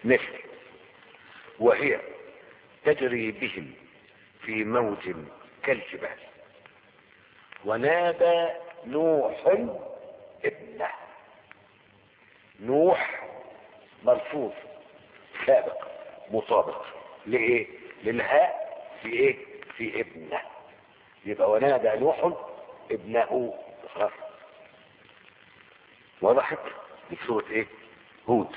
مثل وهي تجري بهم في موج كالجبال ونادى نوح ابنه نوح ملفوظ سابق مطابق لايه للهاء في ايه في ابنه يبقى ونادى نوح ابنه خلاص وضحت دي سورة ايه هود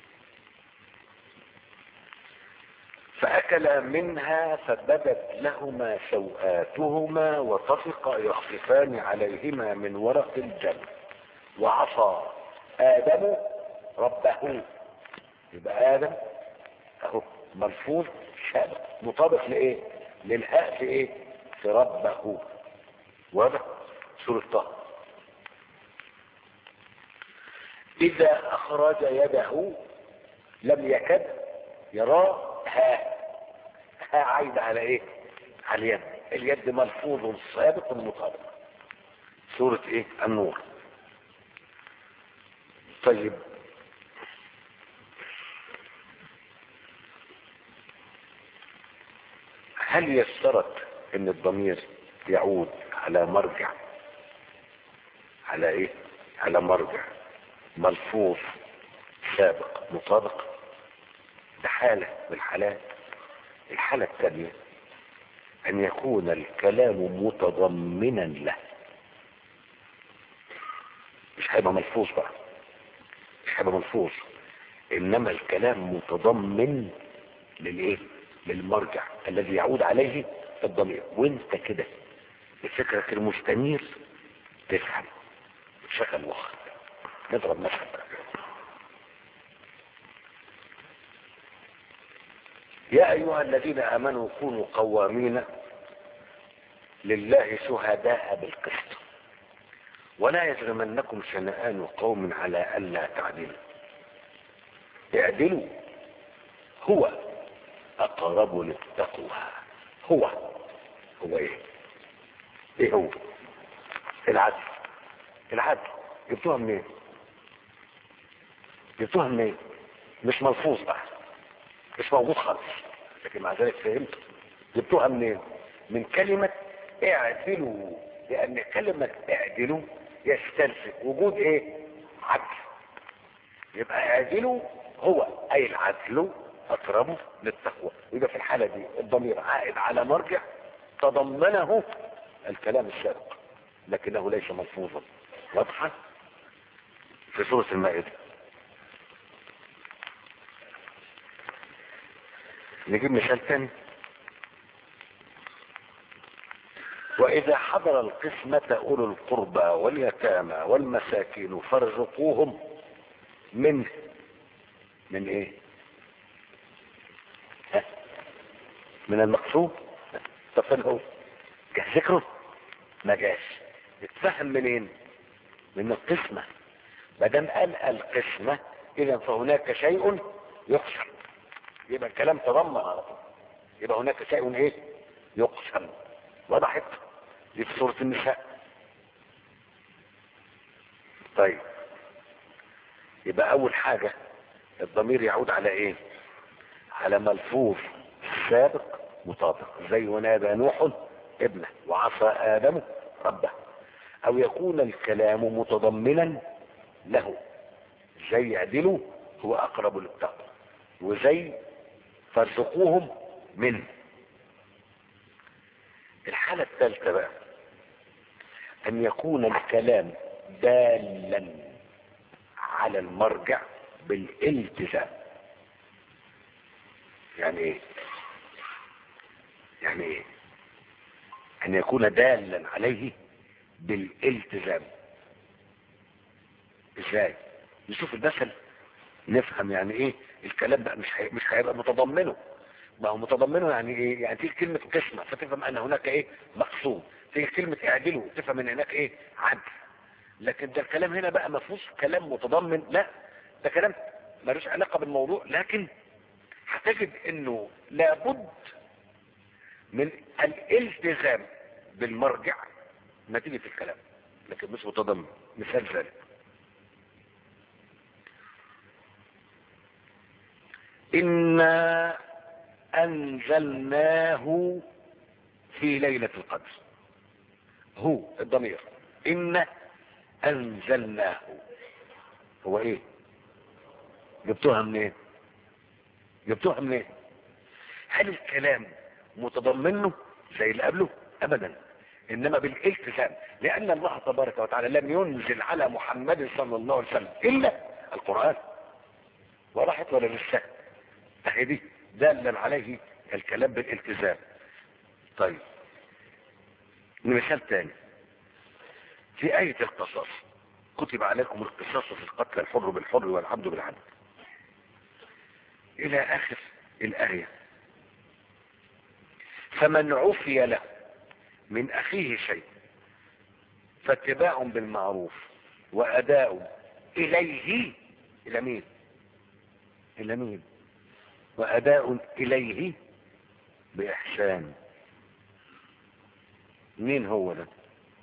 فأكلا منها فبدت لهما سوآتهما وطفقا يخصفان عليهما من ورق الجنة وعصى آدم ربه يبقى آدم أهو ملفوظ سابق مطابق لإيه؟ للهاء في إيه؟ في ربه واضح؟ سورة طه إذا أخرج يده لم يكد يراه ها ها عايد على إيه؟ على اليد اليد ملفوظ سابق مطابق سورة إيه؟ النور طيب هل يشترط ان الضمير يعود على مرجع على ايه على مرجع ملفوظ سابق مطابق ده حالة من الحالات الحالة الثانية ان يكون الكلام متضمنا له مش هيبقى ملفوظ بقى مش هيبقى ملفوظ انما الكلام متضمن للايه للمرجع الذي يعود عليه الضمير وانت كده بفكرك المستنير تفهم تشغل مخك نضرب مثل يا ايها الذين امنوا كونوا قوامين لله شهداء بالقسط ولا يجرمنكم شنآن قوم على ألا تعدلوا اعدلوا هو أقرب للتقوى هو هو إيه إيه هو العدل العدل جبتوها منين جبتوها منين مش ملفوظ بقى مش موجود خالص لكن مع ذلك فهمت جبتوها منين من كلمة اعدلوا لأن كلمة اعدلوا يستلزم وجود ايه عدل يبقى اعدلوا هو اي العدل اقربه للتقوى يبقى في الحالة دي الضمير عائد على مرجع تضمنه الكلام السابق لكنه ليس ملفوظا واضحة في سورة المائدة نجيب مثال تاني وإذا حضر القسمة أولو القربى واليتامى والمساكين فارزقوهم منه من إيه؟ ها؟ من المقصود طب فين هو؟ جه ذكره؟ ما جاش اتفهم منين؟ من القسمة ما دام قال القسمة إذا فهناك شيء يقسم يبقى الكلام تضمن على طول يبقى هناك شيء إيه؟ يقسم وضحت؟ دي في سورة النساء طيب يبقى اول حاجة الضمير يعود على ايه على ملفوظ سابق مطابق زي ونادى نوح ابنه وعصى ادم ربه او يكون الكلام متضمنا له زي يعدلوا هو اقرب للتقوى وزي فارزقوهم منه الحالة الثالثة بقى ان يكون الكلام دالا على المرجع بالالتزام يعني ايه يعني ايه ان يكون دالا عليه بالالتزام ازاي نشوف المثل نفهم يعني ايه الكلام ده مش هي... مش هيبقى متضمنه ما هو متضمنه يعني ايه يعني تيجي كلمة قسمة فتفهم ان هناك ايه مقصود تيجي كلمة اعدلوا تفهم ان هناك ايه عدل لكن ده الكلام هنا بقى ما فيهوش كلام متضمن لا ده كلام ملوش علاقة بالموضوع لكن هتجد انه لابد من الالتزام بالمرجع نتيجة الكلام لكن مش متضمن مثال ذلك إنا أنزلناه في ليلة القدر هو الضمير إن أنزلناه هو إيه جبتوها منين جبتوها منين هل الكلام متضمنه زي اللي قبله ابدا انما بالالتزام لان الله تبارك وتعالى لم ينزل على محمد صلى الله عليه وسلم الا القران وراحت ولا لسه اهي دي دالا عليه الكلام بالالتزام طيب مثال تاني في آية القصص كتب عليكم القصاص في القتل الحر بالحر والعبد بالعبد إلى آخر الآية فمن عفي له من أخيه شيء فاتباع بالمعروف وأداء إليه إلى مين إلى مين وأداء إليه بإحسان مين هو ده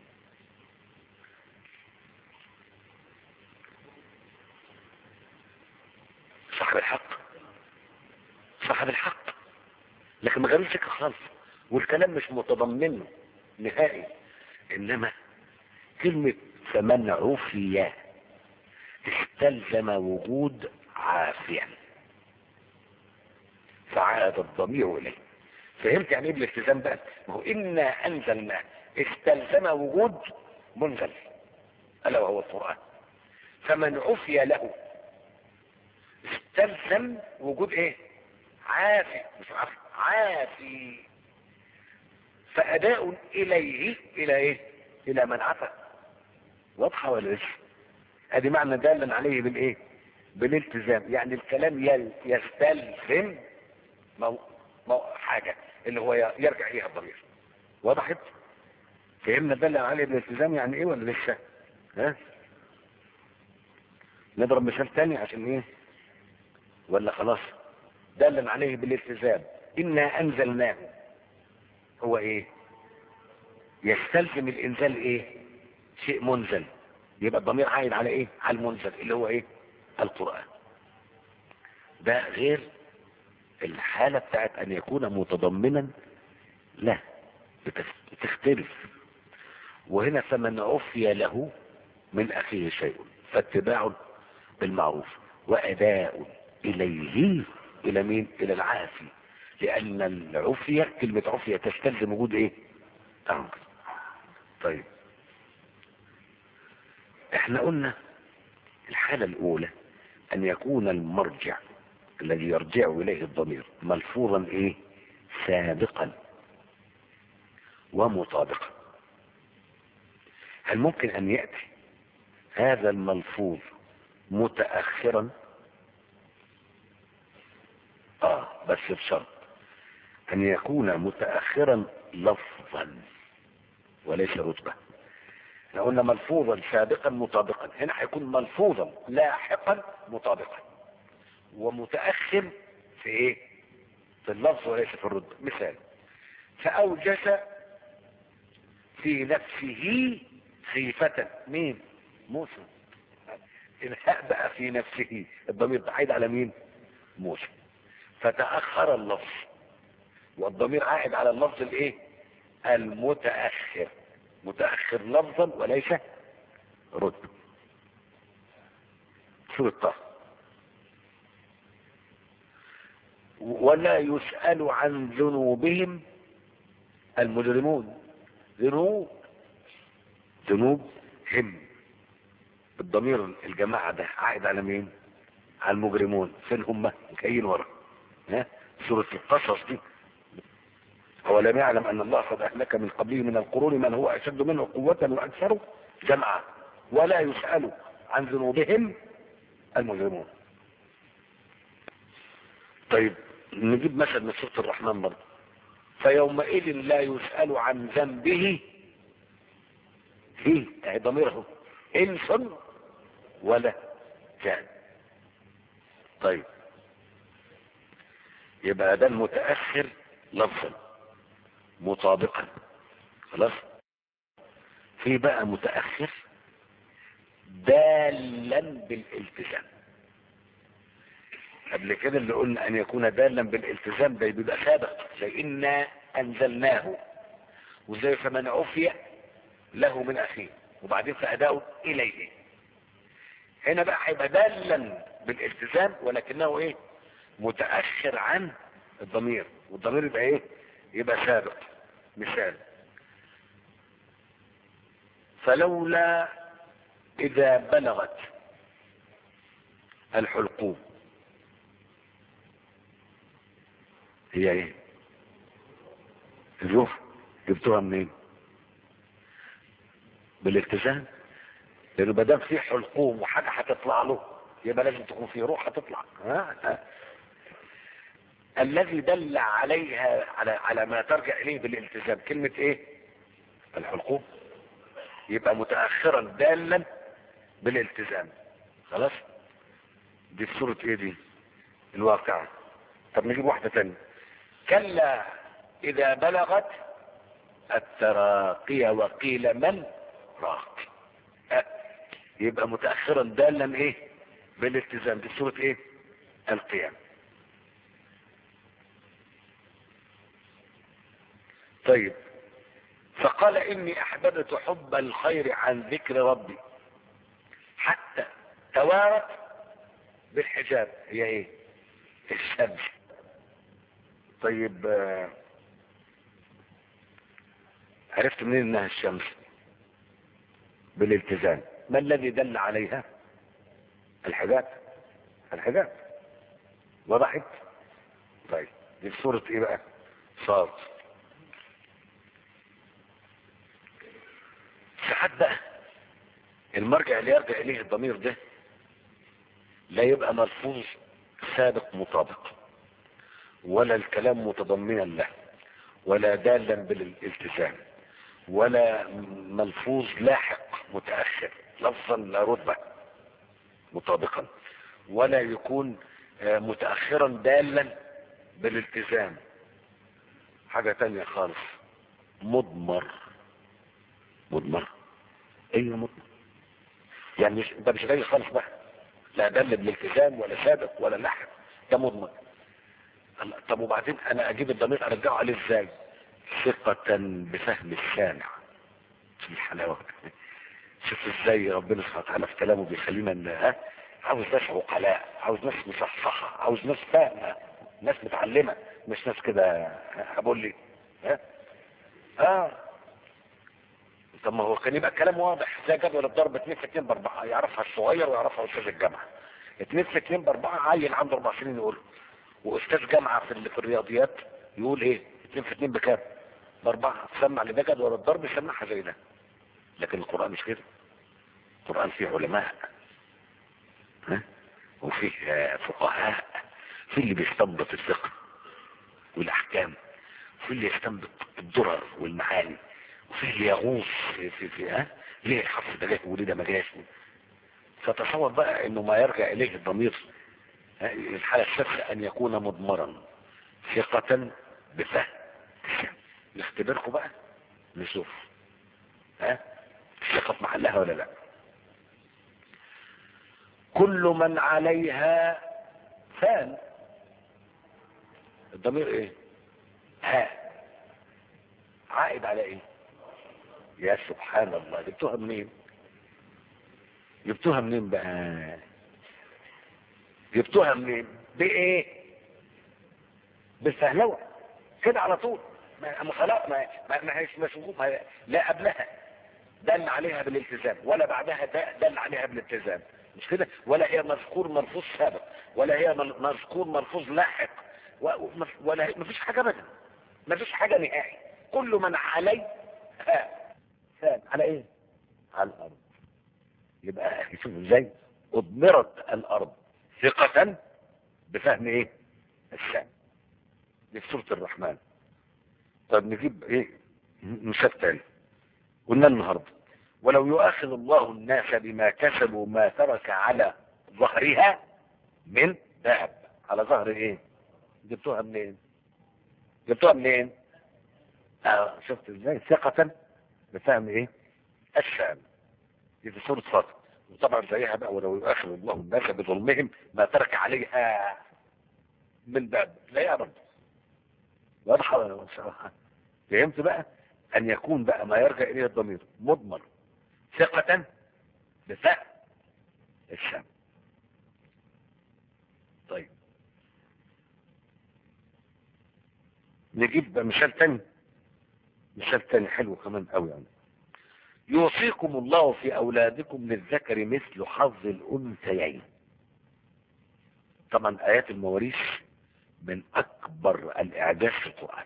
صاحب الحق صاحب الحق لكن ما جابش سكه خالص والكلام مش متضمنه نهائي انما كلمة فمن عفي استلزم وجود عافيا فعاد الضمير اليه فهمت يعني ايه بالالتزام بقى ما هو انا انزلنا استلزم وجود منزل الا وهو القران فمن عفي له استلزم وجود ايه عافي مش عافي عافي فاداء اليه الى ايه الى من عفى واضحه ولا لسه ادي معنى دالا عليه بالايه بالالتزام يعني الكلام يل- يستلزم مو... مو... حاجه اللي هو ي- يرجع اليها الضمير وضحت فهمنا دالا عليه بالالتزام يعني ايه ولا لسه ها نضرب مثال تاني عشان ايه ولا خلاص دالا عليه بالالتزام انا انزلناه هو ايه يستلزم الانزال ايه شيء منزل يبقى الضمير عايد على ايه على المنزل اللي هو ايه القرآن ده غير الحالة بتاعت ان يكون متضمنا لا بتخ- بتختلف وهنا فمن عفي له من اخيه شيء فاتباع بالمعروف واداء اليه الى مين الى العافي لان العفية كلمة عفية تستلزم وجود ايه امر طيب احنا قلنا الحالة الاولى ان يكون المرجع الذي يرجع اليه الضمير ملفوظا ايه سابقا ومطابقا هل ممكن ان يأتي هذا الملفوظ متأخرا اه بس بشرط ان يكون متأخرا لفظا وليس رتبة احنا قلنا ملفوظا سابقا مطابقا هنا هيكون ملفوظا لاحقا مطابقا ومتأخر في ايه في اللفظ وليس في الرتبة مثال فأوجس في نفسه خيفة مين موسى الهاء بقى في نفسه الضمير ده عايد على مين موسى فتأخر اللفظ والضمير عائد على اللفظ الايه المتأخر متأخر لفظا وليس رتب سورة طه ولا يسأل عن ذنوبهم المجرمون ذنوب ذنوب هم الضمير الجماعة ده عائد على مين على المجرمون فين هم جايين ورا ها سورة القصص دي أولم يعلم أن الله قد أهلك من قبله من القرون من هو أشد منه قوة وأكثر جمعا ولا يسأل عن ذنوبهم المجرمون طيب نجيب مثل من سورة الرحمن برضه فيومئذ لا يسأل عن ذنبه فيه يعني ضميره انس ولا جان طيب يبقى ده المتأخر لفظا مطابقا خلاص في بقى متأخر دالا بالالتزام قبل كده اللي قلنا ان يكون دالا بالالتزام ده بيبقى سابق زي انا انزلناه وزي فمن عفي له من اخيه وبعدين فاداؤه اليه هنا بقى هيبقى دالا بالالتزام ولكنه ايه متاخر عن الضمير والضمير يبقى ايه يبقى سابق مثال فلولا اذا بلغت الحلقوم هي ايه الروح جبتوها منين بالالتزام لانه ما دام في حلقوم وحاجه هتطلع له يبقى لازم تكون في روح هتطلع ها ها. الذي دل عليها على على ما ترجع اليه بالالتزام كلمه ايه الحلقوم يبقى متاخرا دالا بالالتزام خلاص دي في سوره ايه دي الواقعه طب نجيب واحده تانية كلا اذا بلغت التراقي وقيل من راق أه. يبقى متاخرا دالا ايه بالالتزام دي سوره ايه القيامه طيب فقال اني احببت حب الخير عن ذكر ربي حتى توارت بالحجاب هي ايه الشمس طيب آه، عرفت منين انها الشمس بالالتزام ما الذي دل عليها الحجاب الحجاب وضحت طيب دي في سورة ايه بقى صاد ساعات بقى المرجع اللي يرجع اليه الضمير ده لا يبقى ملفوظ سابق مطابق ولا الكلام متضمنا له ولا دالا بالالتزام ولا ملفوظ لاحق متأخر لفظا لا رتبة مطابقا ولا يكون آه، متأخرا دالا بالالتزام حاجة تانية خالص مضمر مضمر ايوه مضمر يعني مش ده مش جاي خالص بقى لا دل بالالتزام ولا سابق ولا لاحق ده مضمر الله، طب وبعدين انا اجيب الضمير ارجعه عليه ازاي ثقة بفهم السامع في الحلاوة شوف ازاي ربنا سبحانه وتعالى في كلامه بيخلينا ان ها عاوز ناس عقلاء عاوز ناس مصحصحة عاوز ناس فاهمة ناس متعلمة مش ناس كده هقول لي ها اه طب ما هو كان يبقى الكلام واضح زي جدول الضرب 2 في 2 باربعه يعرفها الصغير ويعرفها استاذ الجامعه 2 في 2 باربعه عيل عنده اربع سنين يقول واستاذ جامعه في, ال- في الرياضيات يقول ايه 2 في 2 بكام باربعه تسمع لده جدول الضرب يسمعها زي ده لكن القران مش كده القران فيه علماء ها وفيه آه، فقهاء في اللي بيستنبط الفقه والاحكام وفي اللي يستنبط الدرر والمعاني وفي اللي يغوص في في, في ها ليه الحرف ده جه وليه ده ما جاش فتصور بقى انه ما يرجع اليه الضمير ها، الحاله السادسه ان يكون مضمرا ثقة بفهم نختبركم بقى نشوف ها الثقة في محلها ولا لا كل من عليها فان الضمير ايه ها عائد على ايه يا سبحان الله جبتوها منين جبتوها منين بقى جبتوها منين بايه بالفهلوه كده على طول ما ما خلاص ما ما ما هيش مشغول ما لا قبلها دل عليها بالالتزام ولا بعدها د- دل عليها بالالتزام مش كده ولا هي مذكور ملفوظ سابق ولا هي مل- مذكور ملفوظ لاحق و- و- ولا هي- مفيش حاجه ابدا مفيش حاجه نهائي كل من عليها فان على ايه على الارض يبقى شوف ازاي اضمرت الارض ثقة بفهم ايه الشام دي في سورة الرحمن طب نجيب ايه مثال تاني قلنا النهارده ولو يؤاخذ الله الناس بما كسبوا ما ترك على ظهرها من ذهب على ظهر ايه جبتوها منين جبتوها منين اه شفت ازاي ثقة بفهم ايه الشام دي في سورة صاد وطبعا زيها بقى ولو يؤاخذ الله الناس بظلمهم ما ترك عليها من باب تلاقيها برضه واضحة ولا مش فهمت بقى ان يكون بقى ما يرجع اليه الضمير مضمر ثقة بفهم الشام طيب نجيب بقى مثال تاني مثال تاني حلو كمان قوي يعني يوصيكم الله في اولادكم للذكر مثل حظ الانثيين طبعا ايات المواريث من اكبر الاعجاز في القرآن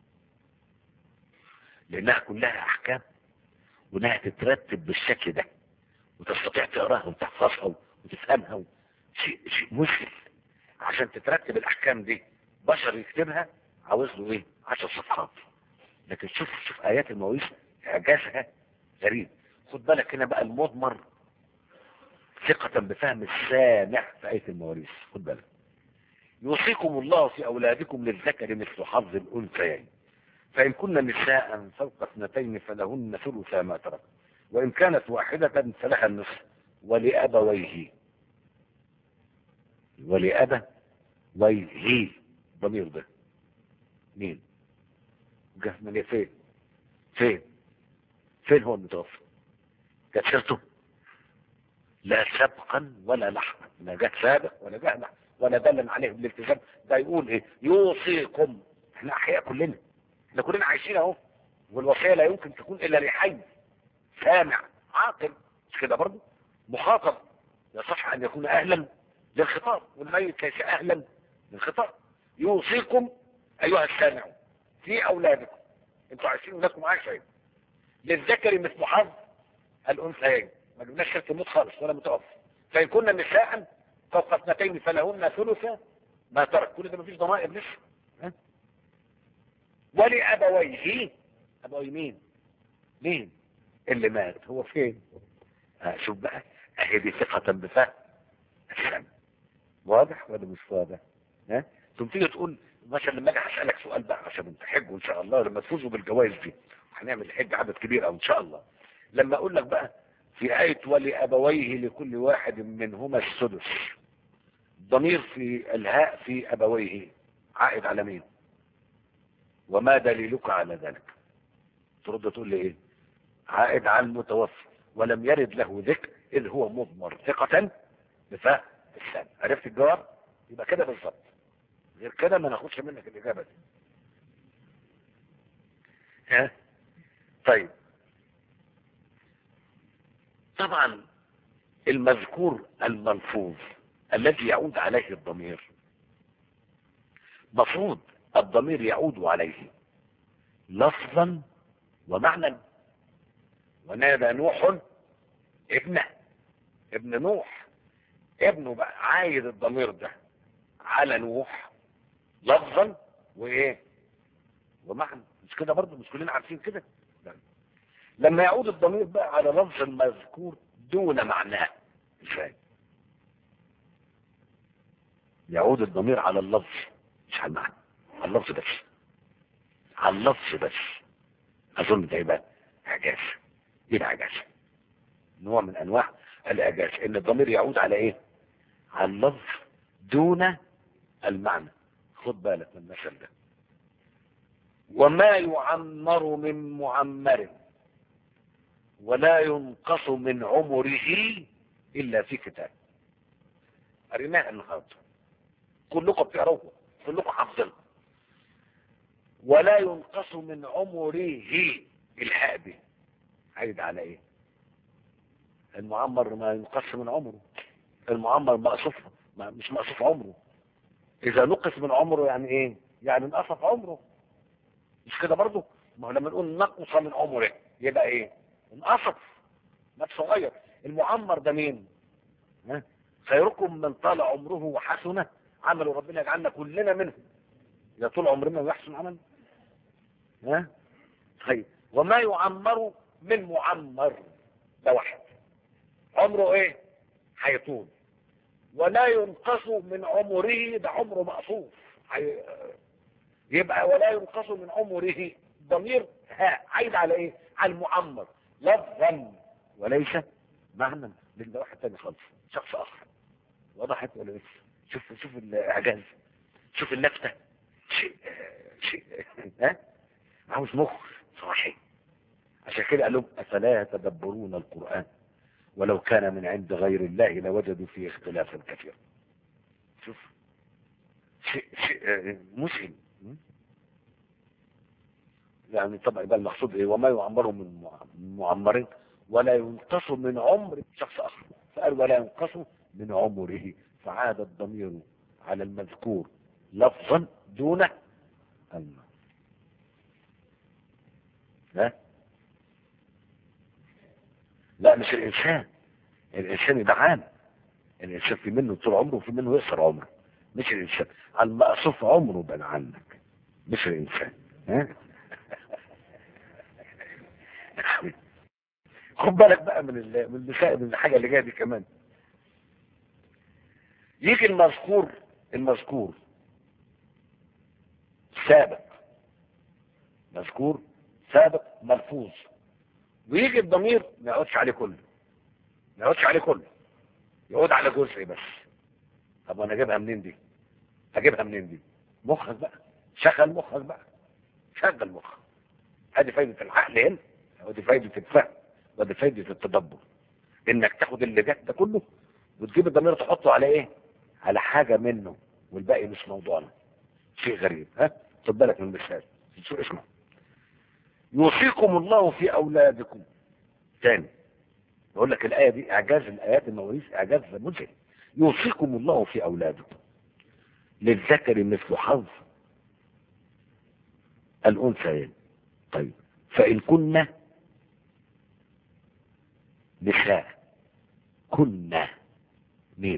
لانها كلها احكام وانها تترتب بالشكل ده وتستطيع تقراها وتحفظها وتفهمها شيء شيء مشكل عشان تترتب الاحكام دي بشر يكتبها عاوز له ايه 10 صفحات لكن شوف شوف ايات المواريث اعجازها غريب خد بالك هنا بقى المضمر ثقة بفهم السامع في آية المواريث خد بالك يوصيكم الله في أولادكم للذكر مثل حظ الأنثيين فإن كن نساء فوق اثنتين فلهن ثلث ما ترك وإن كانت واحدة فلها النصف ولأبويه ولأبويه ضمير ده مين جه من فين فين فين هو المتوفى كانت سيرته لا سبقا ولا لحظا لا جت سابق ولا جه لحظا ولا دلن عليه بالالتزام ده يقول ايه يوصيكم احنا احياء كلنا احنا كلنا عايشين اهو والوصيه لا يمكن تكون الا لحي سامع عاقل مش كده برضه مخاطب يصح ان يكون اهلا للخطاب والميت ليس اهلا للخطاب يوصيكم ايها السامعون في اولادكم انتوا عايشين لكم عايشه للذكر مثل حظ الانثيين ما جبناش شرط الموت خالص ولا متوفى فان كنا نساء فوق اثنتين فلهن ثلث ما ترك كل ده مفيش ضمائر لسه ها ولابويه ابوي مين مين اللي مات هو فين آه شوف بقى اهي دي ثقة بفهم السمع واضح ولا مش واضح ها ثم تيجي تقول مثلا لما اجي اسالك سؤال بقى عشان تحجوا ان شاء الله لما تفوزوا بالجوائز دي هنعمل حج عدد كبير او ان شاء الله لما اقول لك بقى في آية ولأبويه لكل واحد منهما السدس ضمير في الهاء في أبويه عائد على مين وما دليلك على ذلك ترد تقول لي ايه عائد على المتوفى ولم يرد له ذكر إذ هو مضمر ثقة بفهم السامع عرفت الجواب يبقى كده بالظبط غير كده ما ناخدش منك الإجابة دي ها طيب طبعا المذكور الملفوظ الذي يعود عليه الضمير مفروض الضمير يعود عليه لفظا ومعنى ونادى نوح ابنه ابن نوح ابنه بقى عايد الضمير ده على نوح لفظا وايه ومعنى مش كده برضه مش كلنا عارفين كده لما يعود الضمير بقى على لفظ المذكور دون معناه ازاي يعود الضمير على اللفظ مش على المعنى على اللفظ بس على اللفظ بس اظن ده يبقى اعجاز يبقى اعجاز نوع من انواع الاعجاز ان الضمير يعود على ايه على اللفظ دون المعنى خد بالك من المثل ده وما يعمر من معمر ولا ينقص من عمره إلا في كتاب قريناها النهارده كلكم بتقروها كلكم حافظينها ولا ينقص من عمره الحاء به عايد على ايه المعمر ما ينقص من عمره المعمر مقصوف ما مش مقصوف عمره اذا نقص من عمره يعني ايه يعني انقصف عمره مش كده برضه ما هو لما نقول نقص من عمره يبقى ايه انقصف مات صغير المعمر ده مين ها خيركم من طال عمره وحسنه عمله ربنا يجعلنا كلنا منهم يا طول عمرنا ويحسن عمل ها طيب وما يعمر من معمر ده واحد عمره ايه هيطول ولا ينقص من عمره ده عمره مقصوف حي... يبقى ولا ينقص من عمره ضمير ها عايد على ايه على المعمر لفظا وليس معنى لان ده واحد تاني خالص شخص اخر وضحت ولا لسه شوف شوف الاعجاز شوف اللفتة شيء شيء ها عاوز مخ صحيح عشان كده قال لهم افلا يتدبرون القرآن ولو كان من عند غير الله لوجدوا فيه اختلافا كثيرا شوف شيء شيء مسلم يعني طبعا يبقى المقصود ايه وما يعمر من معمر ولا ينقص من عمر شخص اخر فقال ولا ينقص من عمره فعاد الضمير على المذكور لفظا دون المعنى ها لا مش الانسان الانسان يبقى عام الانسان في منه طول عمره وفي منه يقصر عمره مش الانسان على المقصوف عمره بان عنك مش الانسان ها خد بالك بقى من ال- من المسائل من الحاجه اللي جايه دي كمان يجي المذكور المذكور سابق مذكور سابق ملفوظ ويجي الضمير ما يقعدش عليه كله ما يقعدش عليه كله يقعد على جزء بس طب وانا اجيبها منين دي اجيبها منين دي مخك بقى شغل مخك بقى شغل مخك ادي فايدة العقل هنا ودي فايدة الفهم ودي فايدة التدبر انك تاخد اللي جات ده كله وتجيب الضمير تحطه على ايه على حاجة منه والباقي مش موضوعنا شيء غريب ها خد بالك من المثال شو اسمه يوصيكم الله في اولادكم تاني يقول لك الايه دي اعجاز الايات المواريث اعجاز مذهل يوصيكم الله في اولادكم للذكر مثل حظ الانثيين طيب فان كنا نساء كنا مين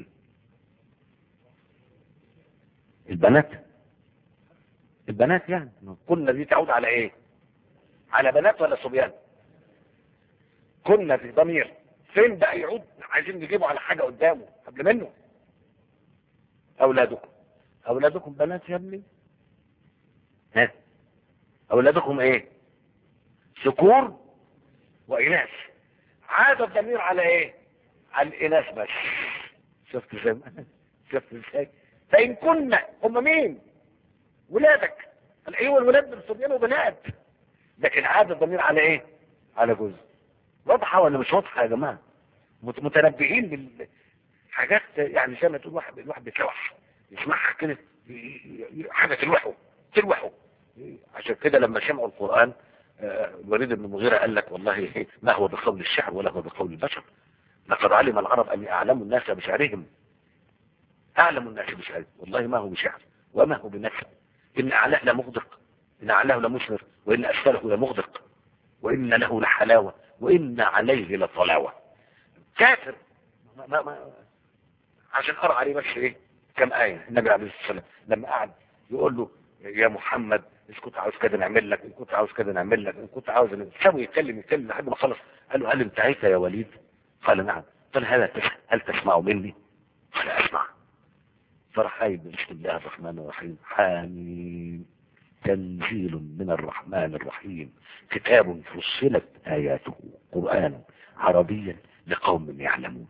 البنات البنات يعني كنا دي تعود على ايه على بنات ولا صبيان كنا دي ضمير فين بقى يعود عايزين نجيبه على حاجة قدامه قبل منه اولادكم اولادكم بنات يا ابني ها اولادكم ايه ذكور واناث عاد الضمير على ايه على الاناث بس شفت ازاي شفت ازاي فان كنا هم مين ولادك ايوه الولاد من صبيان وبنات لكن عاد الضمير على ايه على جزء واضحه ولا مش واضحه يا جماعه مت- متنبهين بالحاجات يعني زي ما تقول واحد الواحد بيتلوح يسمعها كده ي- ي- حاجه تلوحه تلوحه عشان كده لما سمعوا القران آه، الوليد بن المغيرة قال لك والله ما هو بقول الشعر ولا هو بقول البشر لقد علم العرب أني أعلم الناس بشعرهم أعلم الناس بشعرهم والله ما هو بشعر وما هو بنفس إن أعلاه لمغدق إن أعلاه لمثمر وإن أسفله لمغدق وإن له لحلاوة وإن عليه لطلاوة كافر ما ما ما عشان أرى عليه بس إيه كم آية النبي عليه الصلاة والسلام لما قعد يقول له يا محمد إن كنت عاوز كده نعمل لك إن كنت عاوز كده نعمل لك إن كنت عاوز سوي يتكلم يتكلم لحد ما خلص قال له هل انتهيت يا وليد قال نعم قال هل تس- هل تسمع مني قال أسمع فراح قايل بسم الله الرحمن الرحيم حاميم تنزيل من الرحمن الرحيم كتاب فصلت آياته قرآن عربيا لقوم يعلمون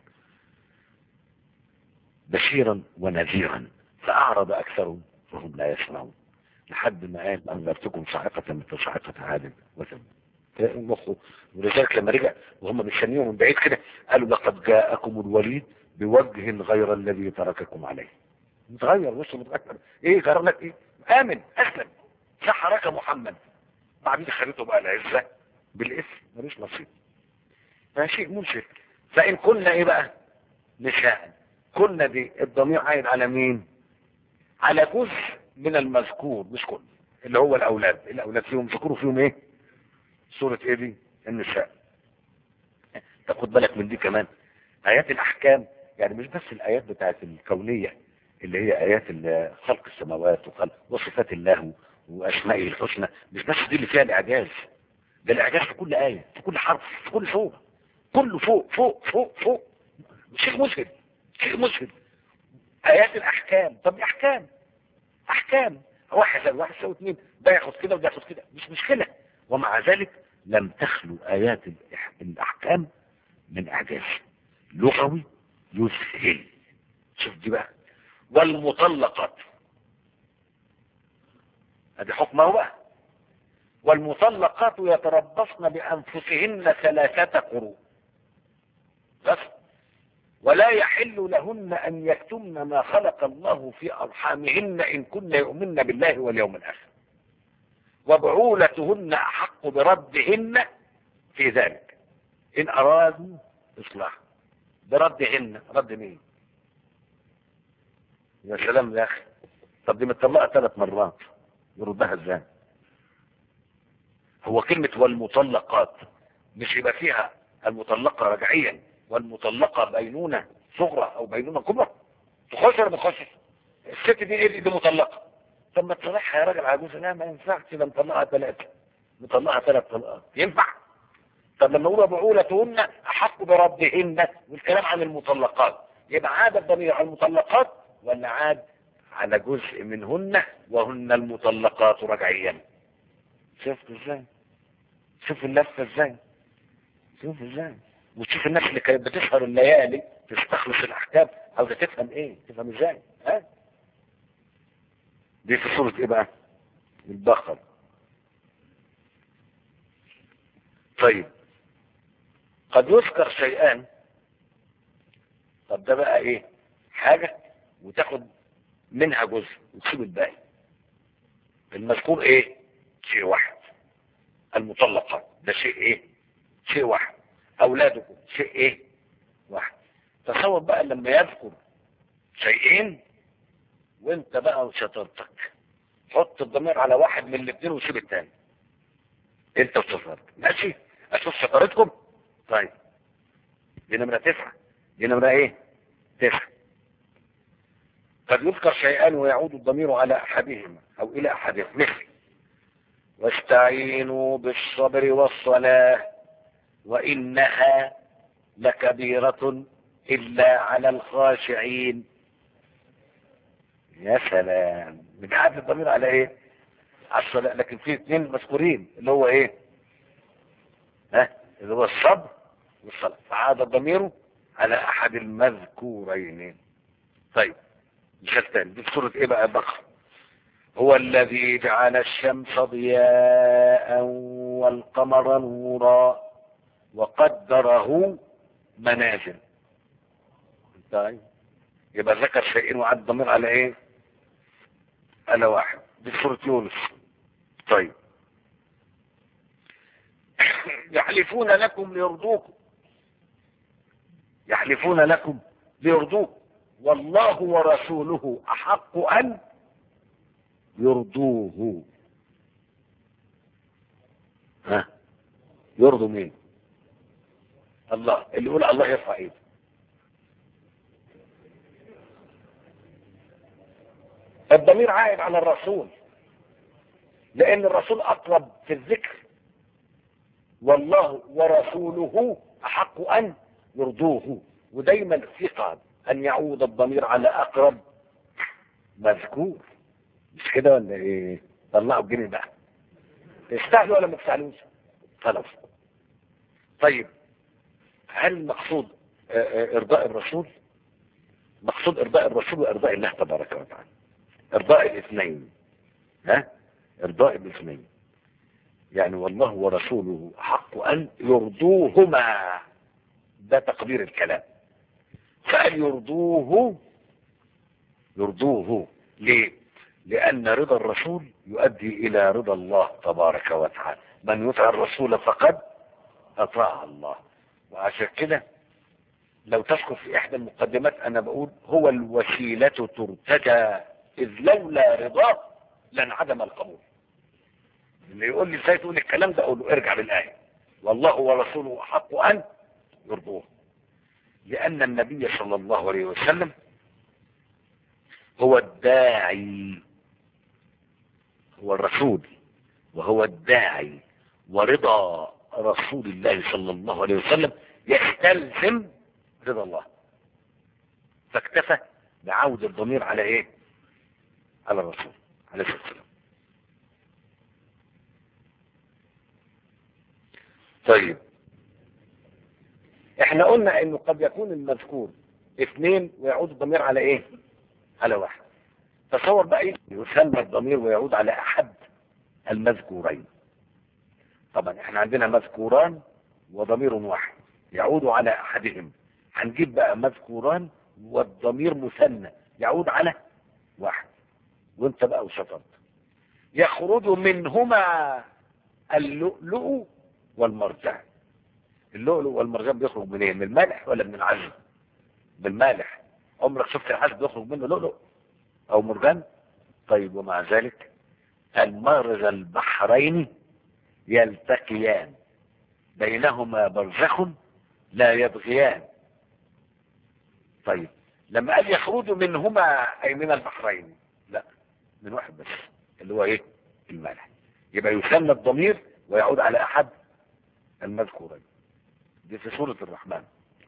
بشيرا ونذيرا فأعرض أكثرهم فهم لا يسمعون لحد ما قال أنذرتكم صاعقة مثل صاعقة عاد وثمود مخه ولذلك لما رجع وهم مستنيهم من بعيد كده قالوا لقد جاءكم الوليد بوجه غير الذي ترككم عليه متغير وشه متغير ايه غير لك ايه امن اسلم سحرك محمد بعدين خليته بقى العزة بالاسم ملوش نصيب ده شيء ملفت فان كنا ايه بقى نساء كنا دي الضمير عايد على مين على جزء من المذكور مش كل اللي هو الاولاد الاولاد فيهم ذكور وفيهم ايه سورة ايه دي النساء تاخد بالك من دي كمان ايات الاحكام يعني مش بس الايات بتاعت الكونية اللي هي ايات ال- خلق السماوات وخلق وصفات الله واسمائه الحسنى مش بس دي اللي فيها الاعجاز ده الاعجاز في كل ايه في كل حرف في كل سوره كله فوق فوق فوق فوق شيء مذهل شيء مذهل ايات الاحكام طب احكام احكام واحد زائد واحد يساوي اثنين ده ياخد كده وده ياخد كده مش مشكله ومع ذلك لم تخلو ايات الإح- الاحكام من اعجاز لغوي يذهل شوف دي بقى والمطلقات ادي حكمه بقى والمطلقات يتربصن بانفسهن ثلاثه قروء بس ولا يحل لهن ان يكتمن ما خلق الله في ارحامهن ان كن يؤمن بالله واليوم الاخر وبعولتهن احق بردهن في ذلك ان ارادوا اصلاحا بردهن رد مين يا سلام يا اخي طب دي متطلقه ثلاث مرات يردها ازاي هو كلمة والمطلقات مش يبقى فيها المطلقة رجعيا والمطلقة بينونة صغرى او بينونة كبرى تخش ولا ما تخشش الست دي ايه دي مطلقة طب ما تصلحها يا راجل عجوز لا ما ينفعش ده مطلقها ثلاثة مطلقها ثلاث طلقات ينفع طب لما نقول بعولتهن احق بردهن والكلام عن المطلقات يبقى عاد الضمير على المطلقات ولا عاد على جزء منهن وهن المطلقات رجعيا شفت ازاي شوف اللفه ازاي شوف ازاي وتشوف الناس اللي كانت بتسهر الليالي تستخلص الاحكام عاوزه تفهم ايه تفهم ازاي ها دي في صورة ايه بقى البقر طيب قد يذكر شيئان طب ده بقى ايه حاجة وتاخد منها جزء وتسيب الباقي المذكور ايه شيء واحد المطلقة ده شيء ايه شيء واحد اولادكم شيء ايه واحد تصور بقى لما يذكر شيئين وانت بقى وشطارتك حط الضمير على واحد من الاثنين وسيب الثاني انت وشطارتك ماشي اشوف شطارتكم طيب دي نمرة تسعة دي نمرة ايه تسعة قد يذكر شيئان ويعود الضمير على احدهما او الى احدهما مثل واستعينوا بالصبر والصلاة وانها لكبيرة الا على الخاشعين يا سلام بنعاد الضمير على ايه على الصلاة لكن في اثنين مذكورين اللي هو ايه ها اللي هو الصبر والصلاة فعاد الضمير على احد المذكورين طيب مثال تاني دي في سورة ايه بقى بقرة هو الذي جعل الشمس ضياء والقمر نورا وقدره منازل طيب يبقى ذكر شيئين وعد الضمير على ايه على واحد دي سورة يونس طيب يحلفون لكم ليرضوكم يحلفون لكم ليرضوكم والله ورسوله أحق أن يرضوه ها يرضوا مين الله اللي يقول الله يرفع ايده الضمير عائد على الرسول لان الرسول اقرب في الذكر والله ورسوله احق ان يرضوه ودايما في قاعده ان يعود الضمير على اقرب مذكور مش كده ولا ايه طلعوا الجنيه بقى تستاهلوا ولا ما تستاهلوش خلاص طيب هل المقصود ارضاء الرسول مقصود ارضاء الرسول وارضاء الله تبارك وتعالى ارضاء الاثنين ها ارضاء الاثنين يعني والله ورسوله حق ان يرضوهما ده تقدير الكلام فأن يرضوه يرضوه ليه لأن رضا الرسول يؤدي إلى رضا الله تبارك وتعالى من يطع الرسول فقد أطاع الله وعشان كده لو تذكر في إحدى المقدمات أنا بقول هو الوسيلة ترتجى إذ لولا رضاه لانعدم القبول اللي يقول لي ازاي تقول الكلام ده اقول له ارجع للآية والله ورسوله أحق أن يرضوه لأن النبي صلى الله عليه وسلم هو الداعي هو الرسول وهو الداعي ورضا رسول الله صلى الله عليه وسلم يستلزم رضا الله فاكتفى بعود الضمير على ايه على الرسول عليه الصلاة والسلام طيب احنا قلنا انه قد يكون المذكور اثنين ويعود الضمير على ايه على واحد تصور بقى ايه يسمى الضمير ويعود على احد المذكورين طبعا احنا عندنا مذكوران وضمير واحد يعود على احدهم هنجيب بقى مذكوران والضمير مثنى يعود على واحد وانت بقى وشطرت يخرج منهما اللؤلؤ والمرجان اللؤلؤ والمرجان بيخرج منين من الملح ولا من العزم بالمالح عمرك شفت العزم بيخرج منه لؤلؤ او مرجان طيب ومع ذلك المرج البحرين يلتقيان بينهما برزخ لا يبغيان طيب لما قال يخرج منهما اي من البحرين لا من واحد بس اللي هو ايه المالح يبقى يسمى الضمير ويعود على احد المذكورين دي في سورة الرحمن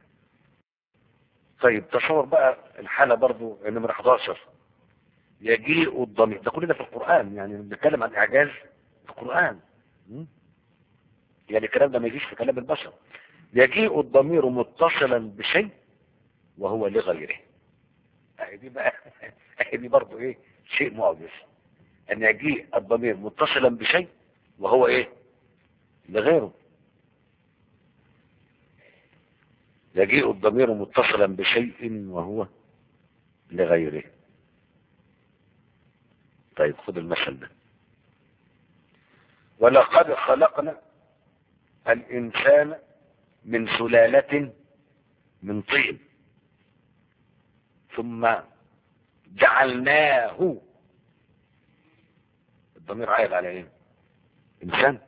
طيب تصور بقى الحالة برضو نمرة 11 يجيء الضمير ده كل ده في القرآن يعني بنتكلم عن إعجاز القرآن م? يعني الكلام ده ما يجيش في كلام البشر يجيء الضمير متصلا بشيء وهو لغيره اهي دي بقى اهي دي برضه ايه شيء معجز ان يجيء الضمير متصلا بشيء وهو ايه لغيره يجيء الضمير متصلا بشيء وهو لغيره طيب خد المثل ده ولقد خلقنا الإنسان من سلالة من طين ثم جعلناه الضمير عايد على ايه انسان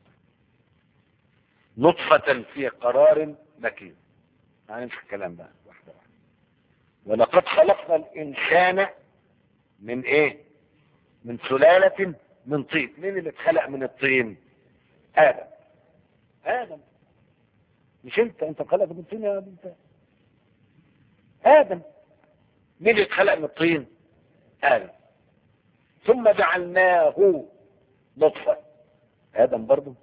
نطفة في قرار مكين هنمسك الكلام بقى واحدة واحدة ولقد خلقنا الانسان من ايه من سلالة من طين مين اللي اتخلق من الطين ادم ادم مش انت انت اتخلق من الطين يا انت ادم مين اللي اتخلق من الطين ادم ثم جعلناه نطفة ادم برضه